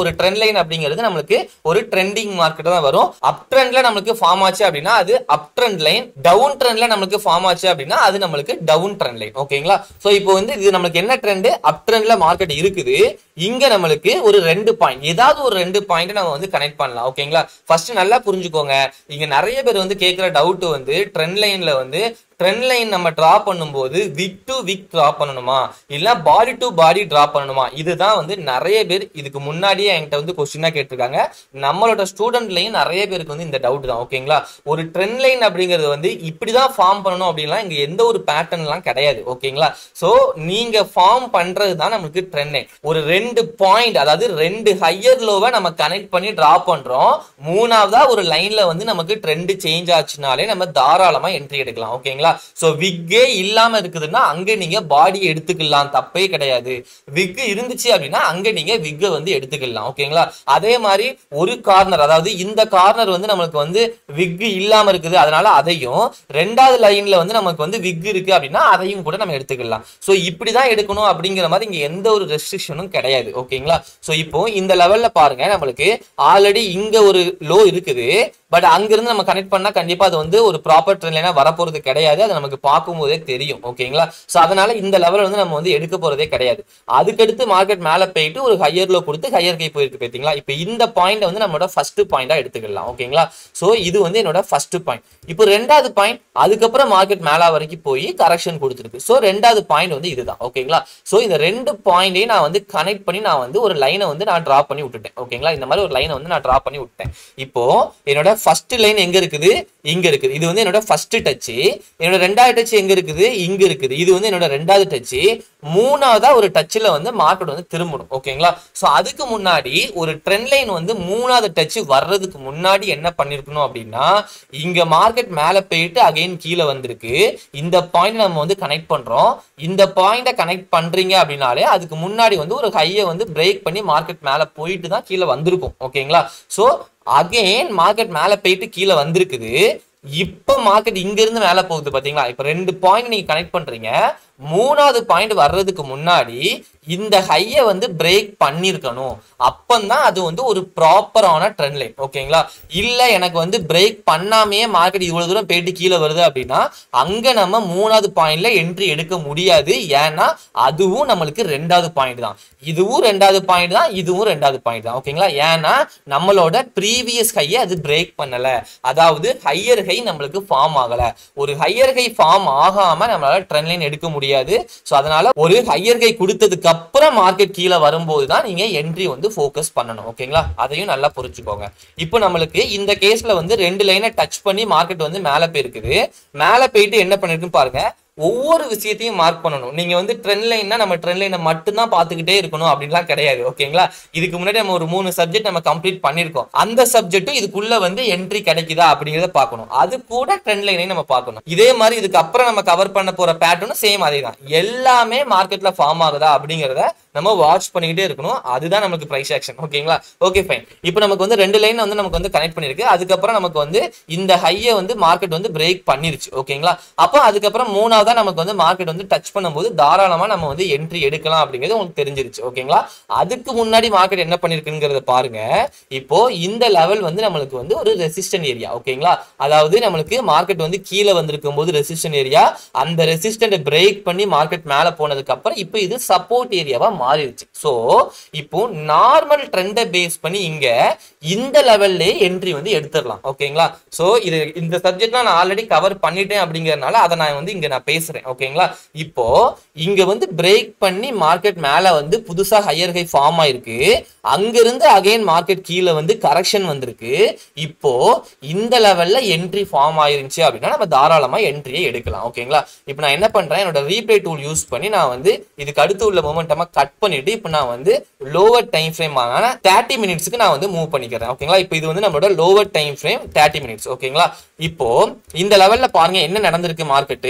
ஒரு ட்ரெண்ட் லைன் அப்படிங்கிறது நம்மளுக்கு ஒரு ட்ரெண்டிங் மார்க்கெட் தான் வரும் அப் ட்ரெண்ட்ல நம்மளுக்கு ஃபார்ம் ஆச்சு அப்படின்னா அது அப் ட்ரெண்ட் லைன் டவுன் ட்ரெண்ட்ல நம்மளுக்கு ஃபார்ம் ஆச்சு அப்படின்னா அது நம்மளுக்கு டவுன் ட்ரெண்ட் லைன் ஓகேங்களா சோ இப்போ வந்து இது நம்மளுக்கு என்ன ட்ரெண்ட் அப் ட்ரெண்ட்ல மார்க்கெட் இருக்குது இங்க நம்மளுக்கு ஒரு ரெண்டு பாயிண்ட் ஏதாவது ஒரு ரெண்டு பாயிண்ட் நம்ம வந்து கனெக்ட் பண்ணலாம் ஓகேங்களா ஃபர்ஸ்ட் நல்லா புரிஞ்சுக்கோங்க இங்க நிறைய பேர் வந்து கேட்கிற டவுட் வந்து ட்ரெண்ட் லைன்ல வந்து ட்ரெண்ட் லைன் நம்ம டிரா பண்ணும்போது விக் டு விக் டிரா பண்ணணுமா இல்ல பாடி டு பாடி டிரா பண்ணணுமா இதுதான் வந்து நிறைய பேர் இதுக்கு முன்னாடியே என்கிட்ட வந்து கொஸ்டினா கேட்டிருக்காங்க நம்மளோட ஸ்டூடெண்ட்லயும் நிறைய பேருக்கு வந்து இந்த டவுட் தான் ஓகேங்களா ஒரு ட்ரெண்ட் லைன் அப்படிங்கிறது வந்து இப்படிதான் ஃபார்ம் பண்ணணும் அப்படின்லாம் இங்க எந்த ஒரு பேட்டர்ன்லாம் கிடையாது ஓகேங்களா சோ நீங்க ஃபார்ம் பண்றது தான் நமக்கு ட்ரெண்ட் லைன் ஒரு ரெண்டு பாயிண்ட் அதாவது ரெண்டு ஹையர் லோவை நம்ம கனெக்ட் பண்ணி டிரா பண்றோம் மூணாவதா ஒரு லைன்ல வந்து நமக்கு ட்ரெண்ட் சேஞ்ச் ஆச்சுனாலே நம்ம தாராளமா என்ட்ரி எடுக்கலாம் ஓகேங்களா சோ விக்கே இல்லாம இருக்குதுன்னா அங்க நீங்க பாடி எடுத்துக்கலாம் தப்பே கிடையாது விக் இருந்துச்சு அப்படின்னா அங்க நீங்க விக்க வந்து எடுத்துக்கலாம் ஓகேங்களா அதே மாதிரி ஒரு கார்னர் அதாவது இந்த கார்னர் வந்து நமக்கு வந்து விக் இல்லாம இருக்குது அதனால அதையும் ரெண்டாவது லைன்ல வந்து நமக்கு வந்து விக் இருக்கு அப்படின்னா அதையும் கூட நம்ம எடுத்துக்கலாம் சோ இப்படிதான் எடுக்கணும் அப்படிங்கிற மாதிரி இங்க எந்த ஒரு ரெஸ்ட்ரிக்ஷனும் கிடையாது ஓகேங்களா சோ இப்போ இந்த லெவல்ல பாருங்க நம்மளுக்கு ஆல்ரெடி இங்க ஒரு லோ இருக்குது பட் அங்கிருந்து நம்ம கனெக்ட் பண்ணா கண்டிப்பா அது வந்து ஒரு ப்ராப்பர் ட்ரெண்ட் லைனா வரப்போறது கிடையாது அது நமக்கு பார்க்கும்போதே தெரியும் ஓகேங்களா சோ அதனால இந்த லெவல் வந்து நம்ம வந்து எடுக்க போறதே கிடையாது அதுக்கடுத்து மார்க்கெட் மேல போயிட்டு ஒரு ஹையர் லோ கொடுத்து ஹையர் கை போயிருக்கு பார்த்தீங்களா இப்போ இந்த பாயிண்ட் வந்து நம்மளோட ஃபர்ஸ்ட் பாயிண்டா எடுத்துக்கலாம் ஓகேங்களா சோ இது வந்து என்னோட ஃபர்ஸ்ட் பாயிண்ட் இப்போ ரெண்டாவது பாயிண்ட் அதுக்கப்புறம் மார்க்கெட் மேல வரைக்கும் போய் கரெக்ஷன் கொடுத்துருக்கு சோ ரெண்டாவது பாயிண்ட் வந்து இதுதான் ஓகேங்களா சோ இந்த ரெண்டு பாயிண்டையும் நான் வந்து கனெக்ட் பண்ணி நான் வந்து ஒரு லைனை வந்து நான் டிரா பண்ணி விட்டுட்டேன் ஓகேங்களா இந்த மாதிரி ஒரு லைனை வந்து நான் டிரா பண்ணி விட்டேன் இப்போ என்னோட ஃபர்ஸ்ட் லைன் எங்க இருக்குது இங்க இருக்குது இது வந்து என்னோட ஃபர்ஸ்ட் டச் என்னோட ரெண்டாவது டச் எங்க இருக்குது இங்க இருக்குது இது வந்து என்னோட ரெண்டாவது டச் மூணாவதா ஒரு டச்சில் வந்து மார்க்கெட் வந்து திரும்பணும் ஓகேங்களா ஸோ அதுக்கு முன்னாடி ஒரு ட்ரெண்ட் லைன் வந்து மூணாவது டச் வர்றதுக்கு முன்னாடி என்ன பண்ணிருக்கணும் அப்படின்னா இங்க மார்க்கெட் மேல போயிட்டு அகைன் கீழே வந்திருக்கு இந்த பாயிண்ட் நம்ம வந்து கனெக்ட் பண்றோம் இந்த பாயிண்ட கனெக்ட் பண்றீங்க அப்படின்னாலே அதுக்கு முன்னாடி வந்து ஒரு ஹையை வந்து பிரேக் பண்ணி மார்க்கெட் மேல போயிட்டு தான் கீழே வந்திருக்கும் ஓகேங்களா ஸோ அகைன் மார்க்கெட் மேல போயிட்டு கீழே வந்திருக்குது இப்ப மார்க்கெட் இங்க இருந்து மேல போகுது பாத்தீங்களா இப்ப ரெண்டு பாயிண்ட் நீங்க கனெக்ட் பண்றீங்க மூணாவது பாயிண்ட் வர்றதுக்கு முன்னாடி இந்த ஹையை வந்து பிரேக் பண்ணிருக்கணும் அப்பந்தான் அது வந்து ஒரு ப்ராப்பரான ட்ரெண்ட் லைன் ஓகேங்களா இல்ல எனக்கு வந்து பிரேக் பண்ணாமையே மார்க்கெட் இவ்வளவு தூரம் போயிட்டு கீழே வருது அப்படின்னா அங்க நம்ம மூணாவது பாயிண்ட்ல என்ட்ரி எடுக்க முடியாது ஏன்னா அதுவும் நம்மளுக்கு ரெண்டாவது பாயிண்ட் தான் இதுவும் ரெண்டாவது பாயிண்ட் தான் இதுவும் ரெண்டாவது பாயிண்ட் தான் ஓகேங்களா ஏன்னா நம்மளோட ப்ரீவியஸ் ஹையை அது பிரேக் பண்ணல அதாவது ஹையர் ஹை நம்மளுக்கு ஃபார்ம் ஆகல ஒரு ஹையர் ஹை ஃபார்ம் ஆகாம நம்மளால ட்ரெண்ட் லைன் எடுக்க முடியாது ஸோ அதனால ஒரு ஹையர் ஹை கொடுத்ததுக்கு அப்புறம் மார்க்கெட் கீழே வரும்போது தான் நீங்க என்ட்ரி வந்து ஃபோக்கஸ் பண்ணணும் ஓகேங்களா அதையும் நல்லா புரிஞ்சுக்கோங்க இப்போ நம்மளுக்கு இந்த கேஸ்ல வந்து ரெண்டு லைனை டச் பண்ணி மார்க்கெட் வந்து மேலே போயிருக்குது மேலே போயிட்டு என்ன பண்ணிருக்குன்னு பாருங்க ஒவ்வொரு விஷயத்தையும் மார்க் பண்ணணும் நீங்க வந்து ட்ரெண்ட் லைன்னா நம்ம ட்ரெண்ட் லைனை மட்டும்தான் பார்த்துக்கிட்டே இருக்கணும் அப்படின்லாம் கிடையாது ஓகேங்களா இதுக்கு முன்னாடி நம்ம ஒரு மூணு சப்ஜெக்ட் நம்ம கம்ப்ளீட் பண்ணிருக்கோம் அந்த சப்ஜெக்ட்டும் இதுக்குள்ள வந்து என்ட்ரி கிடைக்குதா அப்படிங்கிறத பார்க்கணும் அது கூட ட்ரெண்ட் லைனையும் நம்ம பார்க்கணும் இதே மாதிரி இதுக்கு அப்புறம் நம்ம கவர் பண்ண போற பேட்டர்னும் சேம் அதே தான் எல்லாமே மார்க்கெட்ல ஃபார்ம் ஆகுதா அப்படிங்கிறத நம்ம வாட்ச் பண்ணிக்கிட்டே இருக்கணும் அதுதான் நமக்கு பிரைஸ் ஆக்ஷன் ஓகேங்களா ஓகே ஃபைன் இப்போ நமக்கு வந்து ரெண்டு லைன் வந்து நமக்கு வந்து கனெக்ட் பண்ணிருக்கு அதுக்கப்புறம் நமக்கு வந்து இந்த ஹையை வந்து மார்க்கெட் வந்து பிரேக் பண்ணிருச்சு ஓகேங்களா அப்போ அதுக்கப்புறம் மூணாவதா நமக்கு வந்து மார்க்கெட் வந்து டச் பண்ணும்போது தாராளமா நம்ம வந்து என்ட்ரி எடுக்கலாம் அப்படிங்கிறது உங்களுக்கு தெரிஞ்சிருச்சு ஓகேங்களா அதுக்கு முன்னாடி மார்க்கெட் என்ன பண்ணிருக்குங்கிறத பாருங்க இப்போ இந்த லெவல் வந்து நம்மளுக்கு வந்து ஒரு ரெசிஸ்டன் ஏரியா ஓகேங்களா அதாவது நம்மளுக்கு மார்க்கெட் வந்து கீழே வந்திருக்கும் போது ரெசிஸ்டன் ஏரியா அந்த ரெசிஸ்டன்ட் பிரேக் பண்ணி மார்க்கெட் மேல போனதுக்கு அப்புறம் இப்போ இது சப்போர்ட் ஏரியாவா மாறிடுச்சு ஸோ இப்போ நார்மல் ட்ரெண்டை பேஸ் பண்ணி இங்க இந்த லெவல்ல என்ட்ரி வந்து எடுத்துடலாம் ஓகேங்களா ஸோ இது இந்த சப்ஜெக்ட்லாம் நான் ஆல்ரெடி கவர் பண்ணிட்டேன் அப்படிங்கறதுனால அதை நான் வந்து இங்க நான் பேசுறேன் ஓகேங்களா இப்போ இங்க வந்து பிரேக் பண்ணி மார்க்கெட் மேல வந்து புதுசா ஹையர் ஹை ஃபார்ம் ஆயிருக்கு அங்கிருந்து அகைன் மார்க்கெட் கீழே வந்து கரெக்ஷன் வந்திருக்கு இப்போ இந்த லெவல்ல என்ட்ரி ஃபார்ம் ஆயிருந்துச்சு அப்படின்னா நம்ம தாராளமா என்ட்ரியை எடுக்கலாம் ஓகேங்களா இப்போ நான் என்ன பண்றேன் என்னோட ரீப்ளே டூல் யூஸ் பண்ணி நான் வந்து இதுக்கு அடுத்து உள்ள மொமெண்டமா கட் பண்ணிட்டு இப்போ நான் வந்து லோவர் டைம் ஃப்ரேம் ஆன தேர்ட்டி மினிட்ஸ்க்கு நான் வந்து மூவ் பண்ணிக்கிறேன் ஓகேங்களா இப்போ இது வந்து நம்மளோட lower time frame thirty minutes ஓகேங்களா இப்போ இந்த லெவல்ல பாருங்க என்ன நடந்திருக்கு மார்க்கெட்டு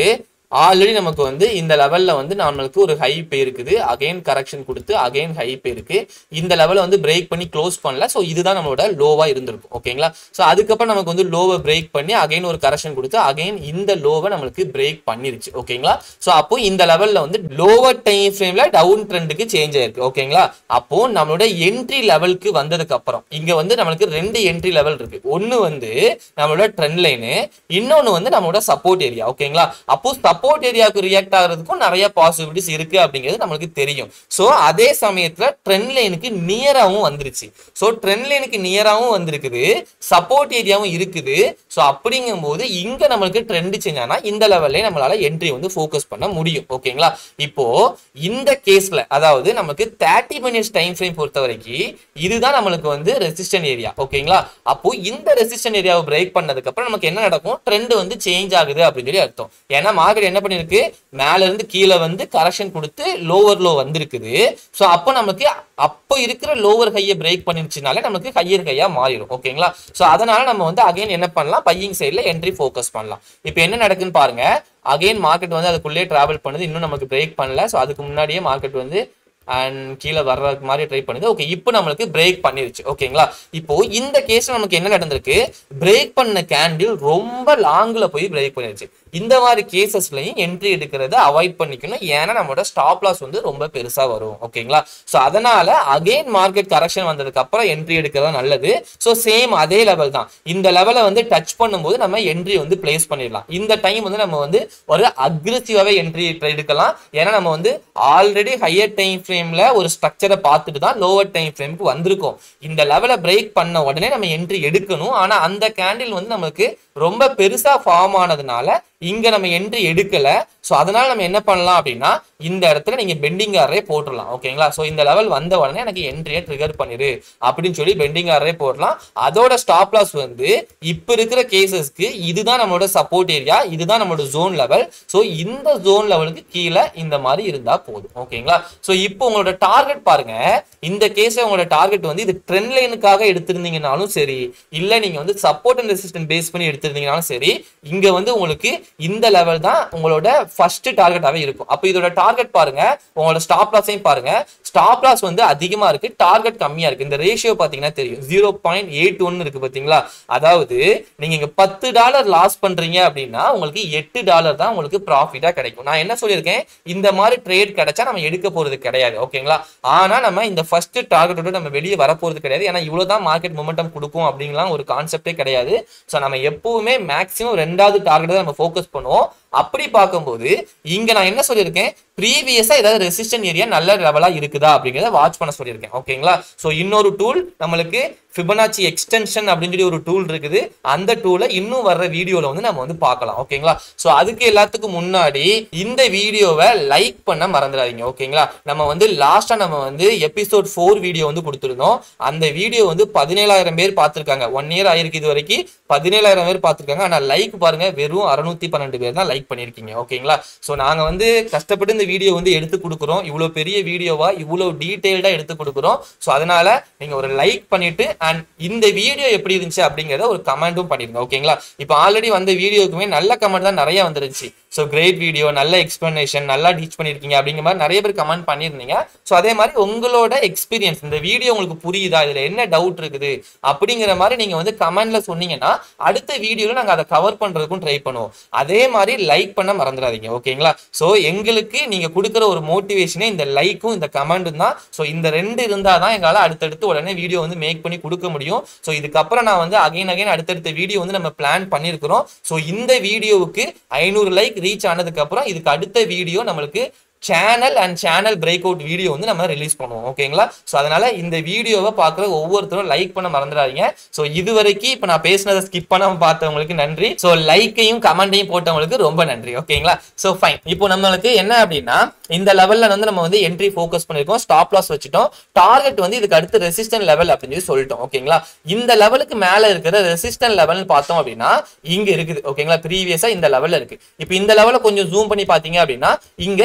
ஆல்ரெடி நமக்கு வந்து இந்த லெவல்ல வந்து நம்மளுக்கு ஒரு ஹை பே இருக்குது அகைன் கரெக்ஷன் கொடுத்து அகைன் ஹை பே இருக்கு இந்த லெவலை வந்து பிரேக் பண்ணி க்ளோஸ் பண்ணல ஸோ இதுதான் நம்மளோட லோவா இருந்திருக்கும் ஓகேங்களா ஸோ அதுக்கப்புறம் நமக்கு வந்து லோவை பிரேக் பண்ணி அகைன் ஒரு கரெக்ஷன் கொடுத்து அகைன் இந்த லோவை நம்மளுக்கு பிரேக் பண்ணிருச்சு ஓகேங்களா ஸோ அப்போ இந்த லெவல்ல வந்து லோவர் டைம் ஃப்ரேம்ல டவுன் ட்ரெண்டுக்கு சேஞ்ச் ஆயிருக்கு ஓகேங்களா அப்போ நம்மளோட என்ட்ரி லெவலுக்கு வந்ததுக்கு அப்புறம் இங்க வந்து நம்மளுக்கு ரெண்டு என்ட்ரி லெவல் இருக்கு ஒன்னு வந்து நம்மளோட ட்ரெண்ட் லைனு இன்னொன்னு வந்து நம்மளோட சப்போர்ட் ஏரியா ஓகேங்களா அப்போ சப்போர்ட் ஏரியாவுக்கு ரியாக்ட் ஆகிறதுக்கும் நிறைய பாசிபிலிட்டிஸ் இருக்கு அப்படிங்கிறது நம்மளுக்கு தெரியும் ஸோ அதே சமயத்துல ட்ரெண்ட் லைனுக்கு நியராகவும் வந்துருச்சு ஸோ ட்ரெண்ட் லைனுக்கு நியராகவும் வந்திருக்குது சப்போர்ட் ஏரியாவும் இருக்குது ஸோ அப்படிங்கும்போது இங்க நம்மளுக்கு ட்ரெண்ட் சேஞ்ச் ஆனா இந்த லெவல்ல நம்மளால என்ட்ரி வந்து ஃபோக்கஸ் பண்ண முடியும் ஓகேங்களா இப்போ இந்த கேஸ்ல அதாவது நமக்கு தேர்ட்டி மினிட்ஸ் டைம் ஃப்ரேம் பொறுத்த வரைக்கும் இதுதான் நம்மளுக்கு வந்து ரெசிஸ்டன் ஏரியா ஓகேங்களா அப்போ இந்த ரெசிஸ்டன் ஏரியாவை பிரேக் பண்ணதுக்கு அப்புறம் நமக்கு என்ன நடக்கும் ட்ரெண்ட் வந்து சேஞ்ச் ஆகுது அப்படின்னு சொல்லி அர்த்தம் ஏன்னா மார்க்கெட் என்ன பண்ணிருக்கு மேல இருந்து கீழே வந்து கரெக்ஷன் கொடுத்து லோவர் லோ வந்திருக்குது ஸோ அப்போ நமக்கு அப்போ இருக்கிற லோவர் ஹையை பிரேக் பண்ணிருச்சுனாலே நமக்கு ஹையர் ஹையா மாறிடும் ஓகேங்களா ஸோ அதனால நம்ம வந்து அகைன் என்ன பண்ணலாம் பையிங் சைடில் என்ட்ரி ஃபோக்கஸ் பண்ணலாம் இப்போ என்ன நடக்குன்னு பாருங்க அகைன் மார்க்கெட் வந்து அதுக்குள்ளேயே டிராவல் பண்ணுது இன்னும் நமக்கு பிரேக் பண்ணல ஸோ அதுக்கு முன்னாடியே மார்க்கெட் வந்து அண்ட் கீழே வர்றதுக்கு மாதிரி ட்ரை பண்ணுது ஓகே இப்போ நம்மளுக்கு பிரேக் பண்ணிருச்சு ஓகேங்களா இப்போ இந்த கேஸ்ல நமக்கு என்ன நடந்திருக்கு பிரேக் பண்ண கேண்டில் ரொம்ப லாங்ல போய் பிரேக் பண்ணிருச்சு இந்த மாதிரி கேசஸ்லையும் என்ட்ரி எடுக்கிறத அவாய்ட் பண்ணிக்கணும் ஏன்னா நம்மளோட ஸ்டாப் லாஸ் வந்து ரொம்ப பெருசா வரும் ஓகேங்களா ஸோ அதனால அகைன் மார்க்கெட் கரெக்ஷன் வந்ததுக்கு அப்புறம் என்ட்ரி எடுக்கிறது நல்லது ஸோ சேம் அதே லெவல் தான் இந்த லெவலை வந்து டச் பண்ணும்போது நம்ம என்ட்ரி வந்து பிளேஸ் பண்ணிடலாம் இந்த டைம் வந்து நம்ம வந்து ஒரு அக்ரெசிவாவே என்ட்ரி எடுக்கலாம் ஏன்னா நம்ம வந்து ஆல்ரெடி ஹையர் டைம் ஃப்ரேம்ல ஒரு ஸ்ட்ரக்சரை பார்த்துட்டு தான் லோவர் டைம் ஃப்ரேமுக்கு வந்திருக்கோம் இந்த லெவலை பிரேக் பண்ண உடனே நம்ம என்ட்ரி எடுக்கணும் ஆனா அந்த கேண்டில் வந்து நமக்கு ரொம்ப பெருசா ஃபார்ம் ஆனதுனால இங்க நம்ம என்ட்ரி எடுக்கல ஸோ அதனால நம்ம என்ன பண்ணலாம் அப்படின்னா இந்த இடத்துல நீங்க பெண்டிங் ஆரே போட்டுடலாம் ஓகேங்களா ஸோ இந்த லெவல் வந்த உடனே எனக்கு என்ட்ரியை ட்ரிகர் பண்ணிரு அப்படின்னு சொல்லி பெண்டிங் ஆரே போடலாம் அதோட ஸ்டாப் லாஸ் வந்து இப்ப இருக்கிற கேசஸ்க்கு இதுதான் நம்மளோட சப்போர்ட் ஏரியா இதுதான் நம்மளோட ஜோன் லெவல் ஸோ இந்த ஜோன் லெவலுக்கு கீழே இந்த மாதிரி இருந்தா போதும் ஓகேங்களா ஸோ இப்போ உங்களோட டார்கெட் பாருங்க இந்த கேஸை உங்களோட டார்கெட் வந்து இது ட்ரெண்ட் லைனுக்காக எடுத்திருந்தீங்கனாலும் சரி இல்ல நீங்க வந்து சப்போர்ட் அண்ட் ரெசிஸ்டன்ட் பேஸ் பண்ணி எடுத்திருந்தீங்கனாலும் சரி இங்க வந்து உங்களுக்கு இந்த லெவல் தான் உங்களோட ஃபர்ஸ்ட் டார்கெட்டாவே இருக்கும் அப்போ இதோட டார்கெட் பாருங்க உங்களோட ஸ்டாப் லாஸையும் பாருங்க ஸ்டாப் லாஸ் வந்து அதிகமா இருக்கு டார்கெட் கம்மியா இருக்கு இந்த ரேஷியோ பாத்தீங்கன்னா தெரியும் ஜீரோ பாயிண்ட் எயிட் ஒன் இருக்கு பாத்தீங்களா அதாவது நீங்க இங்க பத்து டாலர் லாஸ் பண்றீங்க அப்படின்னா உங்களுக்கு எட்டு டாலர் தான் உங்களுக்கு ப்ராஃபிட்டா கிடைக்கும் நான் என்ன சொல்லியிருக்கேன் இந்த மாதிரி ட்ரேட் கிடைச்சா நம்ம எடுக்க போறது கிடையாது ஓகேங்களா ஆனா நம்ம இந்த ஃபர்ஸ்ட் டார்கெட்டோட நம்ம வெளியே வர போறது கிடையாது ஏன்னா இவ்வளவுதான் மார்க்கெட் மொமெண்டம் கொடுக்கும் அப்படிங்கலாம் ஒரு கான்செப்டே கிடையாது ஸோ நம்ம எப்பவுமே மேக்ஸிமம் ரெண்டாவது டார்கெட் தான் நம்ம ஃபோக்கஸ் பண்ணுவோம் அப்படி பார்க்கும்போது இங்க நான் என்ன சொல்லியிருக்கேன் ப்ரீவியஸா ஏதாவது ரெசிஸ்டன் ஏரியா நல்ல லெவலா இருக்குதா அப்படிங்கிறத வாட்ச் பண்ண சொல்லியிருக்கேன் ஓகேங்களா ஸோ இன்னொரு டூல் நம்மளுக்கு ஃபிபனாச்சி எக்ஸ்டென்ஷன் அப்படின்னு சொல்லி ஒரு டூல் இருக்குது அந்த டூலை இன்னும் வர்ற வீடியோல வந்து நம்ம வந்து பார்க்கலாம் ஓகேங்களா ஸோ அதுக்கு எல்லாத்துக்கும் முன்னாடி இந்த வீடியோவை லைக் பண்ண மறந்துடாதீங்க ஓகேங்களா நம்ம வந்து லாஸ்டா நம்ம வந்து எபிசோட் ஃபோர் வீடியோ வந்து கொடுத்துருந்தோம் அந்த வீடியோ வந்து பதினேழாயிரம் பேர் பார்த்துருக்காங்க ஒன் இயர் ஆயிருக்கு இது வரைக்கும் பதினேழாயிரம் பேர் பார்த்துருக்காங்க ஆனால் லைக் பாருங்க வெறும் அறுநூத்தி பன்னெண்டு பேர் தான் லைக் பண்ணியிருக்கீங்க ஓகேங்களா ஸோ நாங்கள் வந்து கஷ்டப்பட்டு இந்த வீடியோ வந்து எடுத்து கொடுக்குறோம் இவ்வளோ பெரிய வீடியோவா இவ்வளோ டீட்டெயில்டாக எடுத்து கொடுக்குறோம் ஸோ அதனால நீங்கள் ஒரு லைக் பண்ணிட்டு அண்ட் இந்த வீடியோ எப்படி இருந்துச்சு அப்படிங்கிறத ஒரு கமெண்ட்டும் பண்ணிருங்க ஓகேங்களா இப்போ ஆல்ரெடி வந்த வீடியோக்குமே நல்ல கமெண்ட் தான் நிறைய வந்துருச்சு ஸோ கிரேட் வீடியோ நல்ல எக்ஸ்பிளனேஷன் நல்லா டீச் பண்ணியிருக்கீங்க அப்படிங்கிற மாதிரி நிறைய பேர் கமெண்ட் பண்ணியிருந்தீங்க ஸோ அதே மாதிரி உங்களோட எக்ஸ்பீரியன்ஸ் இந்த வீடியோ உங்களுக்கு புரியுதா இதில் என்ன டவுட் இருக்குது அப்படிங்கிற மாதிரி நீங்கள் வந்து கமெண்ட்ல சொன்னீங்கன்னா அடுத்த வீடியோவில் நாங்கள் அதை கவர் பண்ணுறதுக்கும் ட்ரை பண்ணுவோம் அதே மாதிரி லைக் பண்ண மறந்துடாதீங்க ஓகேங்களா ஸோ எங்களுக்கு நீங்கள் கொடுக்குற ஒரு மோட்டிவேஷனே இந்த லைக்கும் இந்த கமெண்ட்டும் தான் ஸோ இந்த ரெண்டு இருந்தால் தான் எங்களால் அடுத்தடுத்து உடனே வீடியோ வந்து மேக் பண்ணி கொடுக்க முடியும் ஸோ இதுக்கப்புறம் நான் வந்து அகைன் அகைன் அடுத்தடுத்த வீடியோ வந்து நம்ம பிளான் பண்ணியிருக்கிறோம் ஸோ இந்த வீடியோவுக்கு ஐநூறு லைக் ரீச் ஆனதுக்கு அப்புறம் இதுக்கு அடுத்த வீடியோ நம்மளுக்கு channel and channel break out video வந்து நம்ம ரிலீஸ் பண்ணுவோம் ஓகேங்களா ஸோ அதனால இந்த வீடியோவை பார்க்குற ஒவ்வொருத்தரும் லைக் பண்ண மறந்துடாதீங்க ஸோ இது வரைக்கும் இப்போ நான் பேசினதை ஸ்கிப் பண்ணாம பார்த்தவங்களுக்கு நன்றி ஸோ லைக்கையும் கமெண்ட்டையும் போட்டவங்களுக்கு ரொம்ப நன்றி ஓகேங்களா ஸோ ஃபைன் இப்போ நம்மளுக்கு என்ன அப்படின்னா இந்த லெவல்ல வந்து நம்ம வந்து என்ட்ரி ஃபோக்கஸ் பண்ணிருக்கோம் ஸ்டாப் லாஸ் வச்சுட்டோம் டார்கெட் வந்து இதுக்கு அடுத்து ரெசிஸ்டன்ட் லெவல் அப்படின்னு சொல்லி சொல்லிட்டோம் ஓகேங்களா இந்த லெவலுக்கு மேல இருக்கிற ரெசிஸ்டன்ட் லெவல்னு பார்த்தோம் அப்படின்னா இங்க இருக்குது ஓகேங்களா ப்ரீவியஸா இந்த லெவல்ல இருக்கு இப்போ இந்த லெவலை கொஞ்சம் ஜூம் பண்ணி பாத்தீங்க அப்படின்னா இங்க சின்ன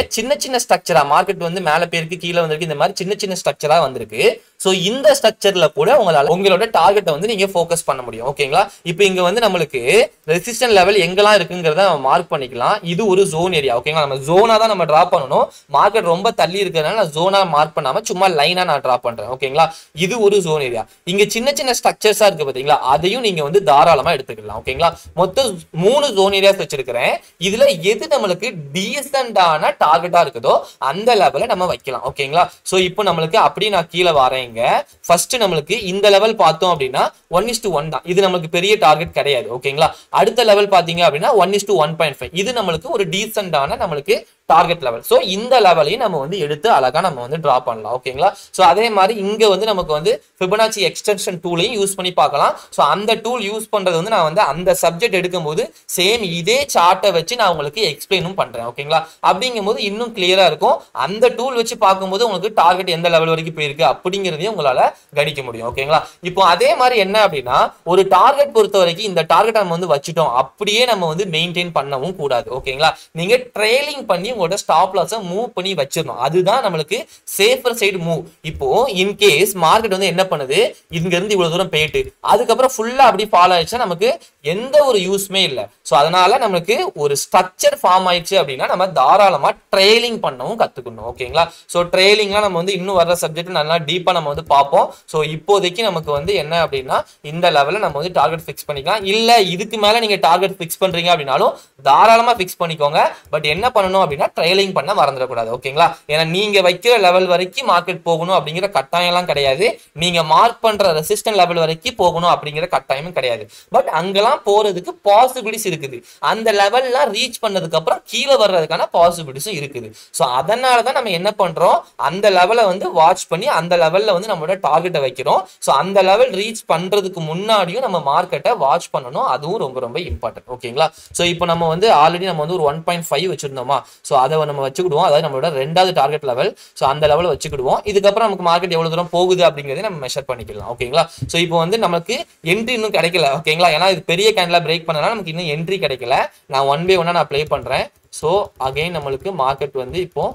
சின்ன ஸ்ட்ரக்சரா மார்க்கெட் வந்து மேல போயிருக்கு கீழே வந்திருக்கு இந்த மாதிரி சின்ன சின்ன ஸ்ட்ரக்சரா வந்திருக்கு சோ இந்த ஸ்ட்ரக்சர்ல கூட உங்களால உங்களோட டார்கெட்டை வந்து நீங்க ஃபோக்கஸ் பண்ண முடியும் ஓகேங்களா இப்போ இங்க வந்து நம்மளுக்கு ரெசிஸ்டன்ட் லெவல் எங்கெல்லாம் இருக்குங்கிறத நம்ம மார்க் பண்ணிக்கலாம் இது ஒரு ஜோன் ஏரியா ஓகேங்களா நம்ம ஜோனா தான் நம்ம டிரா பண்ணணும் மார்க்கெட் ரொம்ப தள்ளி இருக்கிறதுனால நான் ஜோனா மார்க் பண்ணாம சும்மா லைனா நான் டிரா பண்றேன் ஓகேங்களா இது ஒரு ஜோன் ஏரியா இங்க சின்ன சின்ன ஸ்ட்ரக்சர்ஸா இருக்கு பாத்தீங்களா அதையும் நீங்க வந்து தாராளமா எடுத்துக்கலாம் ஓகேங்களா மொத்தம் மூணு ஜோன் ஏரியாஸ் வச்சிருக்கிறேன் இதுல எது நம்மளுக்கு டீசென்டான டார்கெட்டா இருக்குதோ அந்த லெவலை நம்ம வைக்கலாம் ஓகேங்களா சோ இப்போ நம்மளுக்கு அப்படி நான் கீழே வரேங்க ஃபர்ஸ்ட் நம்மளுக்கு இந்த லெவல் பார்த்தோம் அப்படின்னா ஒன் இஸ் டு ஒன் தான் இது நம்மளுக்கு பெரிய டார்கெட் கிடையாது ஓகேங்களா அடுத்த லெவல் பாத்தீங்க அப்படின்னா one is to one point five இது நம்மளுக்கு ஒரு டீசென்டான நம்மளுக்கு டார்கெட் லெவல் ஸோ இந்த லெவலையும் நம்ம வந்து எடுத்து அழகா நம்ம வந்து டிரா பண்ணலாம் ஓகேங்களா ஸோ அதே மாதிரி இங்க வந்து நமக்கு வந்து ஃபிபனாச்சி எக்ஸ்டென்ஷன் டூலையும் யூஸ் பண்ணி பார்க்கலாம் ஸோ அந்த டூல் யூஸ் பண்றது வந்து நான் வந்து அந்த சப்ஜெக்ட் எடுக்கும்போது சேம் இதே சார்ட்டை வச்சு நான் உங்களுக்கு எக்ஸ்பிளைனும் பண்றேன் ஓகேங்களா அப்படிங்கும்போது இன்னும் கிளியரா இருக்கும் அந்த டூல் வச்சு பார்க்கும்போது உங்களுக்கு டார்கெட் எந்த லெவல் வரைக்கும் போயிருக்கு அப்படிங்கிறதையும் உங்களால கணிக்க முடியும் ஓகேங்களா இப்போ அதே மாதிரி என்ன அப்படின்னா ஒரு டார்கெட் பொறுத்த வரைக்கும் இந்த டார்கெட் நம்ம வந்து வச்சுட்டோம் அப்படியே நம்ம வந்து மெயின்டைன் பண்ணவும் கூடாது ஓகேங்களா நீங்க ட்ரெயிலிங் பண்ணி உங்களோட ஸ்டாப் லாஸை மூவ் பண்ணி வச்சிடணும் அதுதான் நம்மளுக்கு சேஃபர் சைடு மூவ் இப்போ இன்கேஸ் மார்க்கெட் வந்து என்ன பண்ணுது இங்க இருந்து இவ்வளவு தூரம் போயிட்டு அதுக்கப்புறம் ஃபுல்லா அப்படி ஃபாலோ ஆயிடுச்சா நமக்கு எந்த ஒரு யூஸ்மே இல்லை ஸோ அதனால நமக்கு ஒரு ஸ்ட்ரக்சர் ஃபார்ம் ஆயிடுச்சு அப்படின்னா நம்ம தாராளமா ட்ரெயிலிங் பண்ணவும் கத்துக்கணும் ஓகேங்களா ஸோ ட்ரெயிலிங்லாம் நம்ம வந்து இன்னும் வர்ற சப்ஜெக்ட் நல்லா டீப்பா நம்ம வந்து பார்ப்போம் ஸோ இப்போதைக்கு நமக்கு வந்து என்ன அப்படின்னா இந்த லெவலில் நம்ம வந்து டார்கெட் ஃபிக்ஸ் பண்ணிக்கலாம் இல்ல இதுக்கு மேல நீங்க டார்கெட் ஃபிக்ஸ் பண்றீங்க அப்படின்னாலும் தாராளமா ஃபிக்ஸ் பண்ணிக்கோங்க பட் என்ன பண்ணணும் அப்படின்னா ட்ரெயிலிங் பண்ண மறந்துடக்கூடாது ஓகேங்களா ஏன்னா நீங்க வைக்கிற லெவல் வரைக்கும் மார்க்கெட் போகணும் அப்படிங்கிற கட்டாயம் எல்லாம் கிடையாது நீங்க மார்க் பண்ற ரெசிஸ்டன்ட் லெவல் வரைக்கும் போகணும் அப்படிங்கிற கட்டாயமும் கிடையாது பட் அங்கெல்லாம் போறதுக்கு பாசிபிலிட்டிஸ் இருக்குது அந்த லெவல்லாம் ரீச் பண்ணதுக்கு அப்புறம் கீழே வர்றதுக்கான பாசிபிலிட்டிஸும் இருக்குது ஸோ அதனால தான் நம்ம என்ன பண்றோம் அந்த லெவலை வந்து வாட்ச் பண்ணி அந்த லெவல்ல வந்து நம்மளோட டார்கெட்டை வைக்கிறோம் ஸோ அந்த லெவல் ரீச் பண்றதுக்கு முன்னாடியும் நம்ம மார்க்கெட்டை வாட்ச் பண்ணணும் அதுவும் ரொம்ப ரொம்ப இம்பார்ட்டன்ட் ஓகேங்களா ஸோ இப்போ நம்ம வந்து ஆல்ரெடி நம்ம வந்து ஒரு ஒன் பாயிண்ட் ஃபைவ் வச்சிருந்தோமா ஸோ அதை நம்ம வச்சுக்கிடுவோம் அதாவது நம்மளோட ரெண்டாவது டார்கெட் லெவல் ஸோ அந்த லெவலில் வச்சுக்கிடுவோம் இதுக்கப்புறம் நமக்கு மார்க்கெட் எவ்வளவு தூரம் போகுது அப்படிங்கிறத நம்ம மெஷர் பண்ணிக்கலாம் ஓகேங்களா ஸோ இப்போ வந்து நமக்கு என்ட்ரி இன்னும் கிடைக்கல ஓகேங்களா ஏன்னா இது பெரிய கேண்டில் பிரேக் பண்ணனால நமக்கு இன்னும் என்ட்ரி கிடைக்கல நான் ஒன் பை ஒன்னா நான் ப்ளே பண்றேன் ஸோ அகைன் நம்மளுக்கு மார்க்கெட் வந்து இப்போ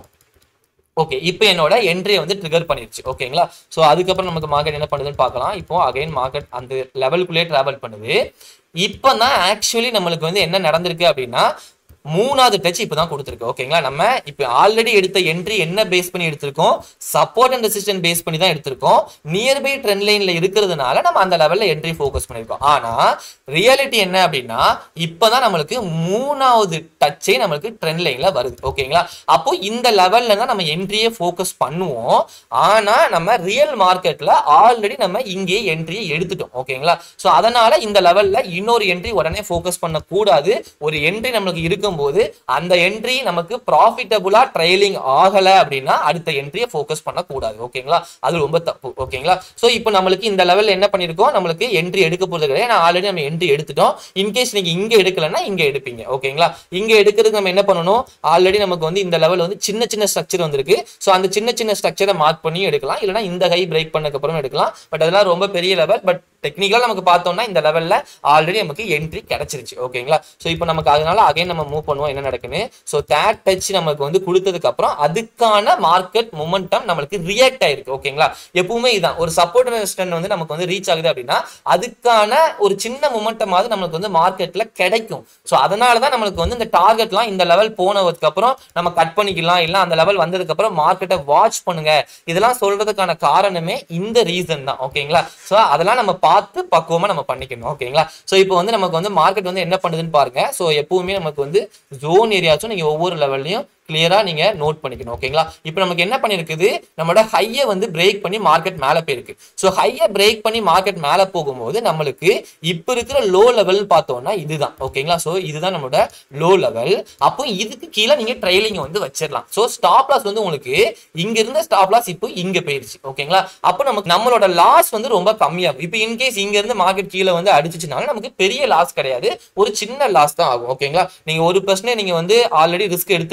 ஓகே இப்போ என்னோட என்ட்ரியை வந்து ட்ரிகர் பண்ணிருச்சு ஓகேங்களா ஸோ அதுக்கப்புறம் நமக்கு மார்க்கெட் என்ன பண்ணுதுன்னு பார்க்கலாம் இப்போ அகைன் மார்க்கெட் அந்த லெவலுக்குள்ளேயே டிராவல் பண்ணுது இப்போ தான் ஆக்சுவலி நம்மளுக்கு வந்து என்ன நடந்திருக்கு அப்படின்னா மூணாவது டச் இப்போ தான் கொடுத்துருக்கு ஓகேங்களா நம்ம இப்போ ஆல்ரெடி எடுத்த என்ட்ரி என்ன பேஸ் பண்ணி எடுத்திருக்கோம் சப்போர்ட் அண்ட் ரெசிஸ்டன்ட் பேஸ் பண்ணி தான் எடுத்திருக்கோம் நியர்பை ட்ரெண்ட் லைன்ல இருக்கிறதுனால நம்ம அந்த லெவல்ல என்ட்ரி ஃபோக்கஸ் பண்ணியிருக்கோம் ஆனா ரியாலிட்டி என்ன அப்படின்னா இப்போதான் நம்மளுக்கு மூணாவது டச்சே நம்மளுக்கு ட்ரெண்ட் லைன்ல வருது ஓகேங்களா அப்போ இந்த லெவல்ல தான் நம்ம என்ட்ரியை ஃபோக்கஸ் பண்ணுவோம் ஆனா நம்ம ரியல் மார்க்கெட்ல ஆல்ரெடி நம்ம இங்கே என்ட்ரியை எடுத்துட்டோம் ஓகேங்களா ஸோ அதனால இந்த லெவல்ல இன்னொரு என்ட்ரி உடனே ஃபோக்கஸ் பண்ணக்கூடாது ஒரு என்ட்ரி நம்மளுக்கு இருக்கும்போது அந்த என்ட்ரி நமக்கு ப்ராஃபிட்டபுளா ட்ரைலிங் ஆகல அப்படின்னா அடுத்த என்ட்ரியை ஃபோக்கஸ் பண்ணக்கூடாது ஓகேங்களா அது ரொம்ப தப்பு ஓகேங்களா ஸோ இப்போ நம்மளுக்கு இந்த லெவல்ல என்ன பண்ணிருக்கோம் நம்மளுக்கு என்ட்ரி எடுக்க போறது கிடையாது நான் ஆல்ரெடி நம்ம என்ட்ரி எடுத்துட்டோம் இன்கேஸ் நீங்க இங்க எடுக்கலன்னா இங்க எடுப்பீங்க ஓகேங்களா இங்க எடுக்கிறதுக்கு நம்ம என்ன பண்ணணும் ஆல்ரெடி நமக்கு வந்து இந்த லெவல் வந்து சின்ன சின்ன ஸ்ட்ரக்சர் வந்திருக்கு ஸோ அந்த சின்ன சின்ன ஸ்ட்ரக்சரை மார்க் பண்ணி எடுக்கலாம் இல்லைன்னா இந்த ஹை பிரேக் பண்ணதுக்கு அப்புறம் எடுக்கலாம் பட் அதெல்லாம் ரொம்ப பெரிய லெவல் பட் டெக்னிக்கலா நமக்கு பார்த்தோம்னா இந்த லெவல்ல ஆல்ரெடி நமக்கு என்ட்ரி கிடைச்சிருச்சு ஓகேங்களா ஸோ இப்போ நமக்கு அதனால அகைன் நம்ம மூவ் பண்ணுவோம் என்ன நடக்குன்னு ஸோ தேட் டச் நமக்கு வந்து கொடுத்ததுக்கு அப்புறம் அதுக்கான மார்க்கெட் மொமெண்டம் நம்மளுக்கு ரியாக்ட் ஆயிருக்கு ஓகேங்களா எப்பவுமே இதான் ஒரு சப்போர்ட் ரெசிஸ்டன்ட் வந்து நமக்கு வந்து ரீச் ஆகுது அப்படின்னா அதுக்கான ஒரு சின்ன மொமெண்டமாவது நம்மளுக்கு வந்து மார்க்கெட்ல கிடைக்கும் ஸோ அதனால தான் நம்மளுக்கு வந்து இந்த டார்கெட்லாம் இந்த லெவல் போனதுக்கு அப்புறம் நம்ம கட் பண்ணிக்கலாம் இல்லை அந்த லெவல் வந்ததுக்கு அப்புறம் மார்க்கெட்டை வாட்ச் பண்ணுங்க இதெல்லாம் சொல்றதுக்கான காரணமே இந்த ரீசன் தான் ஓகேங்களா ஸோ அதெல்லாம் நம்ம பார்த்து பக்குவமா நம்ம பண்ணிக்கணும் ஓகேங்களா ஸோ இப்போ வந்து நமக்கு வந்து மார்க்கெட் வந்து என்ன பண்ணுதுன்னு பாருங்க ஸோ எப்பவுமே நமக்கு வந்து ஜோன் ஏரியாச்சும் நீங்க ஒவ்வொரு லெவல்லையும் கிளியரா நீங்க நோட் பண்ணிக்கணும் ஓகேங்களா இப்போ நமக்கு என்ன பண்ணிருக்குது நம்மளோட ஹையை வந்து பிரேக் பண்ணி மார்க்கெட் மேல போயிருக்கு ஸோ ஹையை பிரேக் பண்ணி மார்க்கெட் மேல போகும்போது நம்மளுக்கு இப்போ இருக்கிற லோ லெவல் பார்த்தோம்னா இதுதான் ஓகேங்களா ஸோ இதுதான் நம்மளோட லோ லெவல் அப்போ இதுக்கு கீழே நீங்க ட்ரைலிங் வந்து வச்சிடலாம் ஸோ ஸ்டாப் லாஸ் வந்து உங்களுக்கு இங்க இருந்த ஸ்டாப் லாஸ் இப்போ இங்க போயிருச்சு ஓகேங்களா அப்போ நமக்கு நம்மளோட லாஸ் வந்து ரொம்ப கம்மியாகும் இப்போ இன்கேஸ் இங்க இருந்து மார்க்கெட் கீழே வந்து அடிச்சுச்சுனாலும் நமக்கு பெரிய லாஸ் கிடையாது ஒரு சின்ன லாஸ் தான் ஆகும் ஓகேங்களா நீங்க ஒரு பர்சன்ட் நீங்க வந்து ஆல்ரெடி ரிஸ்க் எடுத்திருக்கீங்க அப்படின்னா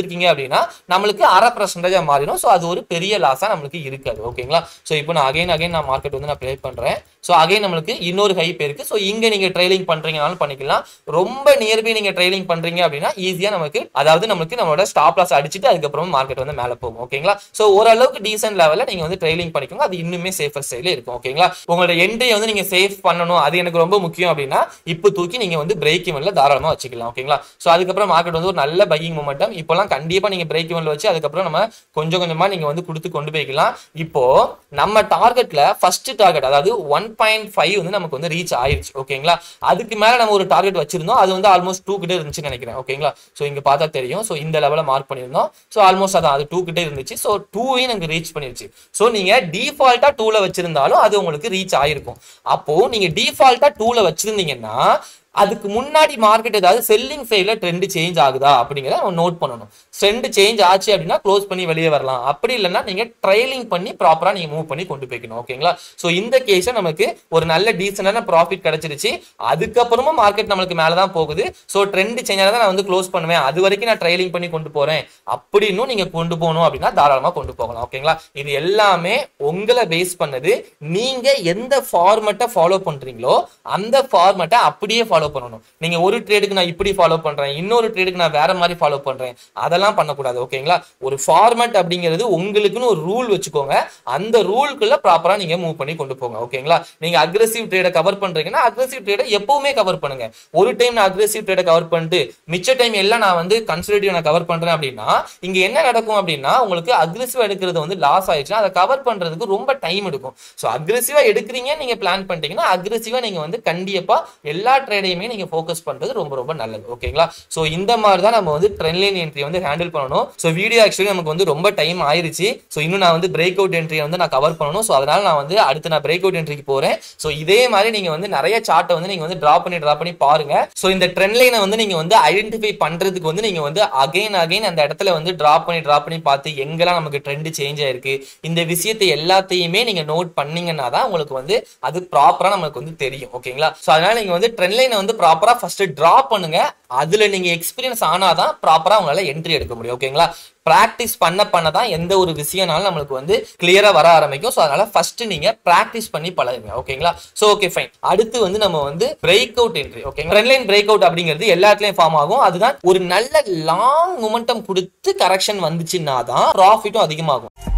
அப்படின்னா நம்மளுக்கு அரை பர்சன்டேஜா மாறிடும் ஸோ அது ஒரு பெரிய லாஸா நம்மளுக்கு இருக்காது ஓகேங்களா ஸோ இப்போ நான் அகைன் அகைன் நான் மார்க்கெட் வந்து நான் ப்ளே பண்றேன் ஸோ அகைன் நம்மளுக்கு இன்னொரு ஹைப் இருக்கு ஸோ இங்க நீங்க ட்ரைலிங் பண்றீங்கனாலும் பண்ணிக்கலாம் ரொம்ப நியர்பை நீங்க ட்ரைலிங் பண்றீங்க அப்படின்னா ஈஸியா நமக்கு அதாவது நமக்கு நம்மளோட ஸ்டாப் லாஸ் அடிச்சுட்டு அதுக்கப்புறம் மார்க்கெட் வந்து மேல போகும் ஓகேங்களா ஸோ ஓரளவுக்கு டீசென்ட் லெவல்ல நீங்க வந்து ட்ரைலிங் பண்ணிக்கோங்க அது இன்னுமே சேஃபர் சைட்ல இருக்கும் ஓகேங்களா உங்களோட என்ட்ரியை வந்து நீங்க சேஃப் பண்ணணும் அது எனக்கு ரொம்ப முக்கியம் அப்படின்னா இப்போ தூக்கி நீங்க வந்து பிரேக் இவன்ல தாராளமா வச்சுக்கலாம் ஓகேங்களா ஸோ அதுக்கப்புறம் மார்க்கெட் வந்து ஒரு நல்ல பையிங் மொமெண்டம் இப்போலாம் கண்டிப்பா நீங்க பிரேக் இவன்ல வச்சு அதுக்கப்புறம் நம்ம கொஞ்சம் கொஞ்சமா நீங்க வந்து கொடுத்து கொண்டு போய்க்கலாம் இப்போ நம்ம டார்கெட்ல ஃபர்ஸ்ட் டார்கெட் அதாவது ஒன் பாயிண்ட் ஃபைவ் வந்து நமக்கு வந்து ரீச் ஆயிருச்சு ஓகேங்களா அதுக்கு மேல நம்ம ஒரு டார்கெட் வச்சிருந்தோம் அது வந்து ஆல்மோஸ்ட் டூ கிட்ட இருந்துச்சுன்னு நினைக்கிறேன் ஓகேங்களா ஸோ இங்க பார்த்தா தெரியும் ஸோ இந்த லெவல மார்க் பண்ணியிருந்தோம் ஸோ ஆல்மோஸ்ட் அதான் அது டூ கிட்ட இருந்துச்சு ஸோ டூவையும் நமக்கு ரீச் பண்ணிருச்சு ஸோ நீங்க டிஃபால்ட்டா டூல வச்சிருந்தாலும் அது உங்களுக்கு ரீச் ஆயிருக்கும் அப்போ நீங்க டிஃபால்ட்டா டூல வச்சிருந்தீங்கன்னா அதுக்கு முன்னாடி மார்க்கெட் ஏதாவது செல்லிங் சைட்ல ட்ரெண்ட் சேஞ்ச் ஆகுதா அப்படிங்கிறத நம்ம நோட் பண்ணணும் ட்ரெண்ட் சேஞ்ச் ஆச்சு அப்படின்னா க்ளோஸ் பண்ணி வெளியே வரலாம் அப்படி இல்லைன்னா நீங்க ட்ரைலிங் பண்ணி ப்ராப்பரா நீங்க மூவ் பண்ணி கொண்டு போய்க்கணும் ஓகேங்களா ஸோ இந்த கேஸை நமக்கு ஒரு நல்ல டீசென்டான ப்ராஃபிட் கிடைச்சிருச்சு அதுக்கப்புறமும் மார்க்கெட் நம்மளுக்கு மேல தான் போகுது ஸோ ட்ரெண்ட் சேஞ்ச் ஆனதை நான் வந்து க்ளோஸ் பண்ணுவேன் அது வரைக்கும் நான் ட்ரைலிங் பண்ணி கொண்டு போறேன் அப்படின்னும் நீங்க கொண்டு போகணும் அப்படின்னா தாராளமா கொண்டு போகலாம் ஓகேங்களா இது எல்லாமே உங்களை பேஸ் பண்ணது நீங்க எந்த ஃபார்மெட்டை ஃபாலோ பண்றீங்களோ அந்த ஃபார்மெட்டை அப்படியே ஃபாலோ பண்ணணும் நீங்க ஒரு ட்ரேடுக்கு நான் இப்படி ஃபாலோ பண்றேன் இன்னொரு ட்ரேடுக்கு நான் வேற மாதிரி ஃபாலோ பண்றேன் அதெல்லாம் பண்ணக்கூடாது ஓகேங்களா ஒரு ஃபார்மெட் அப்படிங்கிறது உங்களுக்குன்னு ஒரு ரூல் வச்சுக்கோங்க அந்த ரூலுக்குள்ள ப்ராப்பரா நீங்க மூவ் பண்ணி கொண்டு போங்க ஓகேங்களா நீங்க அக்ரெசிவ் ட்ரேடை கவர் பண்றீங்கன்னா அக்ரெசிவ் ட்ரேடை எப்பவுமே கவர் பண்ணுங்க ஒரு டைம் நான் அக்ரெசிவ் ட்ரேடை கவர் பண்ணிட்டு மிச்ச டைம் எல்லாம் நான் வந்து கன்சர்வேட்டிவ் நான் கவர் பண்றேன் அப்படின்னா இங்க என்ன நடக்கும் அப்படின்னா உங்களுக்கு அக்ரெசிவா எடுக்கிறது வந்து லாஸ் ஆயிடுச்சுன்னா அதை கவர் பண்றதுக்கு ரொம்ப டைம் எடுக்கும் ஸோ அக்ரெசிவா எடுக்கிறீங்க நீங்க பிளான் பண்ணிட்டீங்கன்னா அக்ரெசிவா நீங்க வந்து கண்டிப்பா எல்லா ட்ரேடையுமே நீங்க ஃபோக்கஸ் பண்றது ரொம்ப ரொம்ப நல்லது ஓகேங்களா ஸோ இந்த மாதிரி தான் நம்ம வந்து ட்ரெண்ட் லைன் என்ட்ரி வந்து ஹேண்டில் பண்ணணும் ஸோ வீடியோ ஆக்சுவலி நமக்கு வந்து ரொம்ப டைம் ஆயிருச்சு ஸோ இன்னும் நான் வந்து பிரேக் அவுட் என்ட்ரி வந்து நான் கவர் பண்ணணும் ஸோ அதனால நான் வந்து அடுத்து நான் பிரேக் அவுட் என்ட்ரிக்கு போறேன் ஸோ இதே மாதிரி நீங்க வந்து நிறைய சார்ட்டை வந்து நீங்க வந்து டிரா பண்ணி டிரா பண்ணி பாருங்க ஸோ இந்த ட்ரெண்ட் லைனை வந்து நீங்க வந்து ஐடென்டிஃபை பண்றதுக்கு வந்து நீங்க வந்து அகைன் அகைன் அந்த இடத்துல வந்து டிரா பண்ணி டிரா பண்ணி பார்த்து எங்கெல்லாம் நமக்கு ட்ரெண்ட் சேஞ்ச் ஆயிருக்கு இந்த விஷயத்தை எல்லாத்தையுமே நீங்க நோட் பண்ணீங்கன்னா தான் உங்களுக்கு வந்து அது ப்ராப்பரா நமக்கு வந்து தெரியும் ஓகேங்களா ஸோ அதனால நீங்க வந்து ட்ரெண்ட் லைனை வந்து ப்ராப்பரா ஃபர்ஸ்ட் டிரா பண்ணுங்க அதுல நீங்க எக்ஸ்பீரியன்ஸ் ஆனாதான் ப்ராப்பரா உங்களால என்ட்ரி எடுக்க முடியும் ஓகேங்களா ப்ராக்டிஸ் பண்ண பண்ண தான் எந்த ஒரு விஷயம்னாலும் நம்மளுக்கு வந்து கிளியரா வர ஆரம்பிக்கும் ஸோ அதனால ஃபர்ஸ்ட் நீங்க ப்ராக்டிஸ் பண்ணி பழகுங்க ஓகேங்களா ஸோ ஓகே ஃபைன் அடுத்து வந்து நம்ம வந்து பிரேக் அவுட் என்ட்ரி ஓகேங்களா ட்ரெண்ட் லைன் பிரேக் அவுட் அப்படிங்கிறது எல்லா இடத்துலயும் ஃபார்ம் ஆகும் அதுதான் ஒரு நல்ல லாங் மொமெண்டம் கொடுத்து கரெக்ஷன் வந்துச்சுன்னா தான் ப்ராஃபிட்டும் அதிகமாகும்